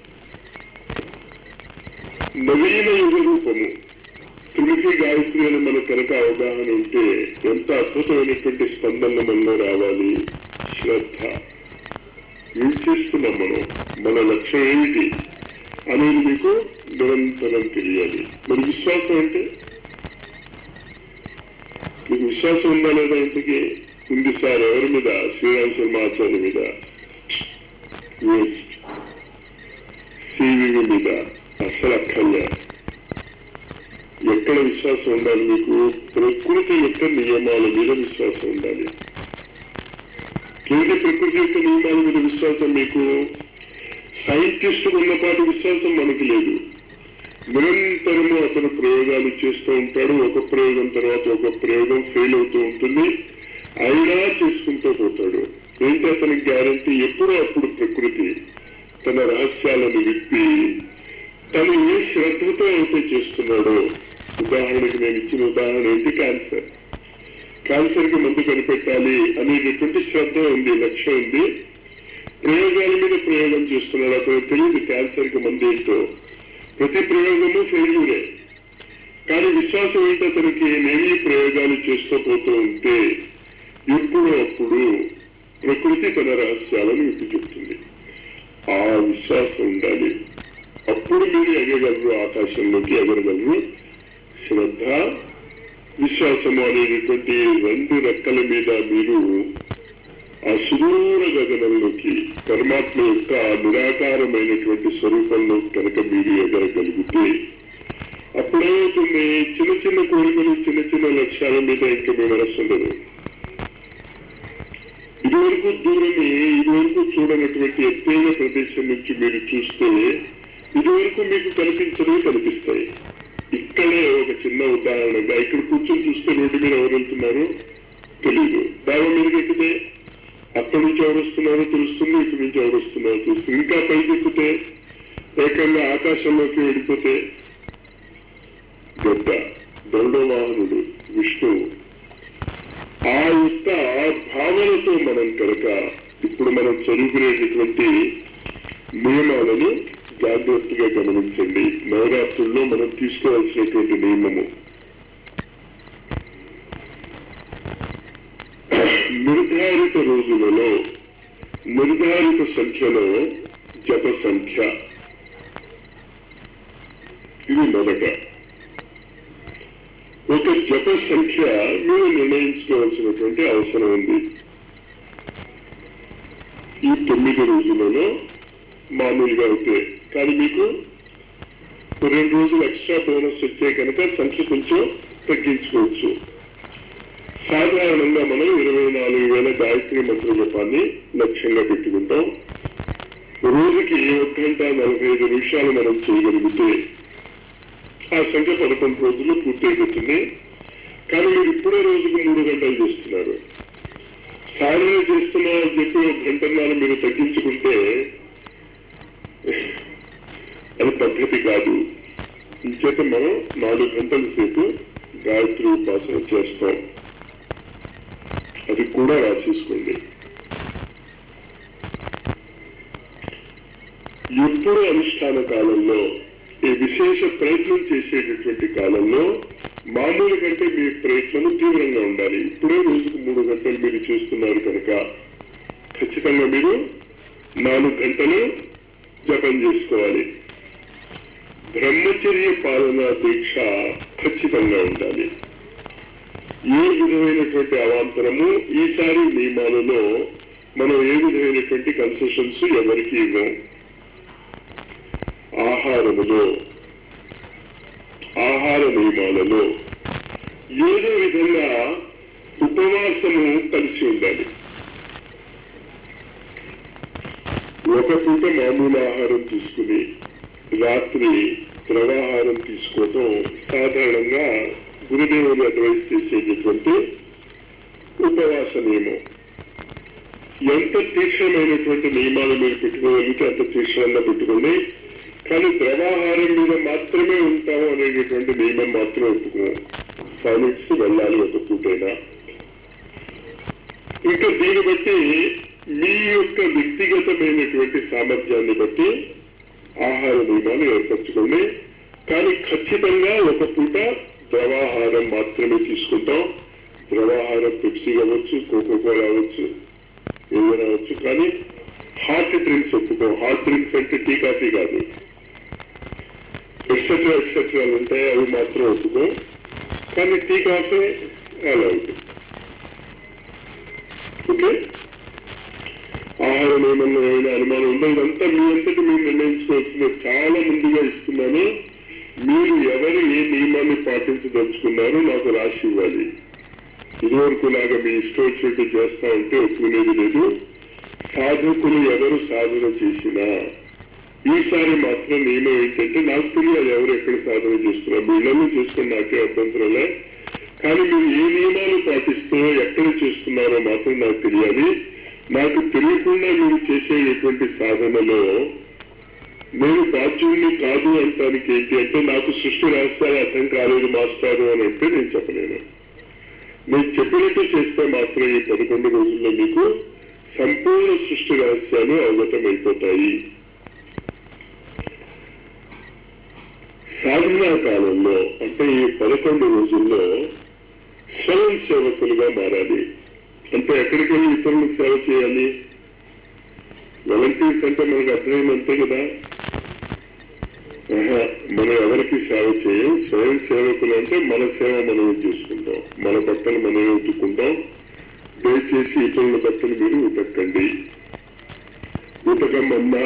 నవీన యుగ రూపము తులసి గాయత్రి అని మనకు కనుక అవగాహన ఉంటే ఎంత అద్భుతమైనటువంటి స్పందన మనలో రావాలి శ్రద్ధ ఏం చేస్తున్నాం మనం మన లక్ష్యం ఏమిటి అనేది మీకు నిరంతరం తెలియాలి మరి విశ్వాసం అంటే మీకు విశ్వాసం ఉందా లేదా ఇంతకీ ఉంది సార్ ఎవరి మీద శ్రీరామ్ శర్మ ఆచార్య మీద వేస్ట్ సివివి మీద అసలు అక్కర్లే ఎక్కడ విశ్వాసం ఉండాలి మీకు ప్రకృతి యొక్క నియమాల మీద విశ్వాసం ఉండాలి కేంద్ర ప్రకృతి యొక్క నియమాల మీద విశ్వాసం మీకు సైంటిస్ట్ ఉన్నపాటి విశ్వాసం మనకు లేదు నిరంతరము అతను ప్రయోగాలు చేస్తూ ఉంటాడు ఒక ప్రయోగం తర్వాత ఒక ప్రయోగం ఫెయిల్ అవుతూ ఉంటుంది అయినా చేసుకుంటూ పోతాడు ఏంటి అతనికి గ్యారంటీ ఎప్పుడో అప్పుడు ప్రకృతి తన రహస్యాలను విప్పి తను ఏ శ్రద్ధతో అయితే చేస్తున్నాడో ఉదాహరణకి నేను ఇచ్చిన ఉదాహరణ ఏంటి క్యాన్సర్ క్యాన్సర్ కి మందు కనిపెట్టాలి అనేటటువంటి శ్రద్ధ ఉంది లక్ష్యం ఉంది ప్రయోగాల మీద ప్రయోగం చేస్తున్నాడు అతను తెలియదు క్యాన్సర్ కి మందు ఏంటో ప్రతి ప్రయోగము ఫెయిల్యూరే కానీ విశ్వాసం ఏంటో అతనికి నేను ఈ ప్రయోగాలు చేస్తూ పోతూ ఉంటే ఎప్పుడు అప్పుడు ప్రకృతి తన రహస్యాలను విప్పి చెప్తుంది ఆ విశ్వాసం ఉండాలి అప్పుడు మీరు ఎగగలరు ఆకాశంలోకి ఎగరగలరు శ్రద్ధ విశ్వాసము అనేటటువంటి రెండు రెక్కల మీద మీరు ఆ సుదూర గగనంలోకి పరమాత్మ యొక్క నిరాకారమైనటువంటి స్వరూపంలో కనుక మీరు ఎగరగలిగితే అప్పుడేమవుతుంది చిన్న చిన్న కోరికలు చిన్న చిన్న లక్ష్యాల మీద ఇంకా మీ మనస్సు ఉండదు ఇదివరకు దూరని ఇదివరకు చూడనటువంటి ఎత్తైన ప్రదేశం నుంచి మీరు చూస్తే ఇదివరకు మీకు కనిపించడమే కనిపిస్తాయి ఇక్కడే ఒక చిన్న ఉదాహరణగా ఇక్కడ కూర్చొని చూస్తే రోడ్డు మీద ఎవరు వెళ్తున్నారు తెలియదు దాని మీదకి ఎక్కితే అక్కడి నుంచి ఎవరు వస్తున్నారో తెలుస్తుంది ఇక్కడి నుంచి ఎవరు వస్తున్నారో తెలుస్తుంది ఇంకా పైకి ఎక్కితే ఏకంగా ఆకాశంలోకి వెళ్ళిపోతే గొడ్డ దౌడవాహనుడు విష్ణువు ఆ యొక్క భావనతో మనం కనుక ఇప్పుడు మనం చదువుకునేటటువంటి నియమాలను జాగ్రత్తగా గమనించండి నవరాత్రుల్లో మనం తీసుకోవాల్సినటువంటి నియమము నిర్ధారిత రోజులలో నిర్ధారిత సంఖ్యలో జప సంఖ్య ఇది మొదట ఒక జప సంఖ్య మీరు నిర్ణయించుకోవాల్సినటువంటి అవసరం ఉంది ఈ తొమ్మిది రోజులలో మామూలుగా అయితే కానీ మీకు రెండు రోజులు ఎక్స్ట్రా బోనస్ వచ్చే కనుక సంఖ్య కొంచెం తగ్గించుకోవచ్చు సాధారణంగా మనం ఇరవై నాలుగు వేల గాయత్రి మంత్ర జపాన్ని లక్ష్యంగా పెట్టుకుంటాం రోజుకి ఒక గంట నలభై ఐదు నిమిషాలు మనం చేయగలిగితే ఆ సంఖ్య పదకొండు రోజుల్లో పూర్తయిపోతుంది కానీ మీరు ఇప్పుడే రోజుకు మూడు గంటలు చేస్తున్నారు సాధన చేస్తున్నా అని చెప్పి ఒక గంటన్నర మీరు తగ్గించుకుంటే అది పద్ధతి కాదు ఇంచేత మనం నాలుగు గంటల సేపు గాయత్రి ఉపాసన చేస్తాం అది కూడా రాసేసుకోండి ఎప్పుడు అనుష్ఠాన కాలంలో ఈ విశేష ప్రయత్నం చేసేటటువంటి కాలంలో మామూలు కంటే మీ ప్రయత్నం తీవ్రంగా ఉండాలి ఇప్పుడే రోజుకు మూడు గంటలు మీరు చేస్తున్నారు కనుక ఖచ్చితంగా మీరు నాలుగు గంటలు జపం చేసుకోవాలి బ్రహ్మచర్య పాలన దీక్ష ఖచ్చితంగా ఉండాలి ఏ విధమైనటువంటి అవాంతరము ఈసారి నియమాలలో మనం ఏ విధమైనటువంటి కన్సెషన్స్ ఎవరికి ఇవ్వం ఆహారములో ఆహార నియమాలలో ఏదో విధంగా ఉపవాసము కలిసి ఉండాలి ఒక పూట మామూలు ఆహారం తీసుకుని రాత్రి ద్రవాహారం తీసుకోవటం సాధారణంగా గురుదేవులు అడ్వైస్ చేసేటటువంటి ఉపవాస నియమం ఎంత తీక్షణమైనటువంటి నియమాలు మీరు పెట్టుకోగలిగితే అంత తీక్షణంగా పెట్టుకోండి కానీ ద్రవాహారం మీద మాత్రమే ఉంటాము అనేటటువంటి నియమం మాత్రం ఒప్పుకోము సైలెన్స్ వెళ్ళాలి ఒక పూటైనా ఇంకా దీన్ని బట్టి మీ యొక్క వ్యక్తిగతమైనటువంటి సామర్థ్యాన్ని బట్టి ఆహార నియమాలు ఏర్పరచుకోండి కానీ ఖచ్చితంగా ఒక పూట ద్రవాహారం మాత్రమే తీసుకుంటాం ద్రవాహారం పెప్సీ కావచ్చు కోకోకోలా అవ్వచ్చు ఏదైనా అవ్వచ్చు కానీ హాట్ డ్రింక్స్ ఒప్పుకోం హాట్ డ్రింక్స్ అంటే టీ కాఫీ కాదు ఎక్సెట్రా ఎక్సెట్రా ఉంటాయి అవి మాత్రం ఒప్పుకోం కానీ టీ కాఫీ అలౌడ్ ఓకే ఆహార నియమంలో ఏమైనా అనుమానం ఉందో ఇదంతా మీ అంతటి మీరు నిర్ణయించుకోవాల్సింది చాలా ముందుగా ఇస్తున్నాను మీరు ఎవరు ఏ నియమాన్ని పాటించదలుచుకున్నారో నాకు రాసి ఇవ్వాలి ఇదివరకు లాగా మీ ఇష్టం వచ్చినట్టు చేస్తా ఉంటే ఒప్పుకునేది లేదు సాధకులు ఎవరు సాధన చేసినా ఈసారి మాత్రం నియమం ఏంటంటే నాకు తెలియాలి ఎవరు ఎక్కడ సాధన చేస్తున్నారు మీ ఇళ్లలో చేసుకుని నాకే అభ్యంతరంలే కానీ మీరు ఏ నియమాలు పాటిస్తూ ఎక్కడ చేస్తున్నారో మాత్రం నాకు తెలియాలి నాకు తెలియకుండా మీరు చేసేటువంటి సాధనలో నేను బాధ్యుడిని కాదు అంటానికి ఏంటి అంటే నాకు సృష్టి రహస్యాలు అర్థం కాలేదు మాస్టారు అని అంటే నేను చెప్పలేను నేను చెప్పినట్టు చేస్తే మాత్రం ఈ పదకొండు రోజుల్లో మీకు సంపూర్ణ సృష్టి రహస్యాలు అవగతం అయిపోతాయి సాధనా కాలంలో అంటే ఈ పదకొండు రోజుల్లో స్వయం సేవకులుగా మారాలి అంటే ఎక్కడికి వెళ్ళి ఇతరులకు సేవ చేయాలి వాలంటీర్స్ అంటే మనకు అర్థమైందంతే కదా ఆహా, మనం ఎవరికి సేవ చేయం స్వయం సేవకులు అంటే మన సేవ మనమే చేసుకుంటాం మన బట్టలు మనమే ఉతుక్కుంటాం దయచేసి ఇతరుల బట్టలు మీరు ఉతక్కండి ఉతకమ్మన్నా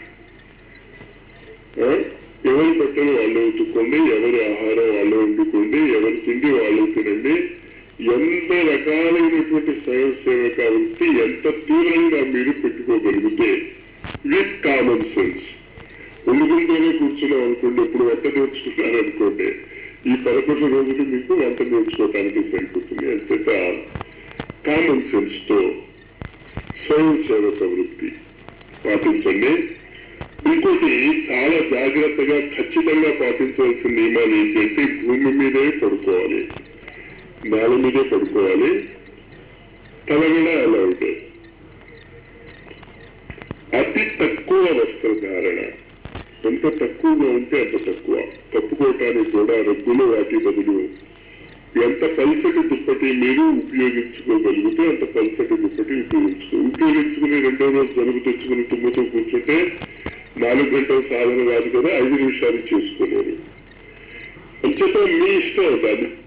ఆ? ఎవరి బట్టలు వాళ్ళు ఉతుక్కోండి ఎవరి ఆహారం వాళ్ళు వండుకోండి ఎవరి తిండి వాళ్ళు తినండి ఎంత రకాలైనటువంటి స్వయం సేవక వృత్తి ఎంత తీవ్రంగా మీరు పెట్టుకోగలిగితే విత్ కామన్ సెన్స్ వండుకుంటూనే కూర్చున్నాం అనుకోండి ఇప్పుడు వంట నేర్చుకున్నారు అనుకోండి ఈ పదకొండు రోజులు మీకు వంట నేర్చుకోవటానికి సరిపోతుంది అంతేత కామన్ సెన్స్ తో స్వయం సేవక వృత్తి పాటించండి ఇంకోటి చాలా జాగ్రత్తగా ఖచ్చితంగా పాటించవలసిన నియమాలు ఏంటంటే భూమి మీదే పడుకోవాలి నేల మీదే పడుకోవాలి తల కూడా అలా ఉంటాయి అతి తక్కువ వస్త్రధారణ ఎంత తక్కువగా ఉంటే అంత తక్కువ కప్పుకోవటానికి కూడా రగ్గులు వాటి బదులు ఎంత పల్సటి దుప్పటి మీరు ఉపయోగించుకోగలిగితే అంత పల్సటి దుప్పటి ఉపయోగించుకో ఉపయోగించుకుని రెండో రోజు జలుబు తెచ్చుకుని తుమ్ముతో కూర్చుంటే నాలుగు గంటల సాధన కాదు కదా ఐదు నిమిషాలు చేసుకోలేరు అంచేత మీ ఇష్టం అది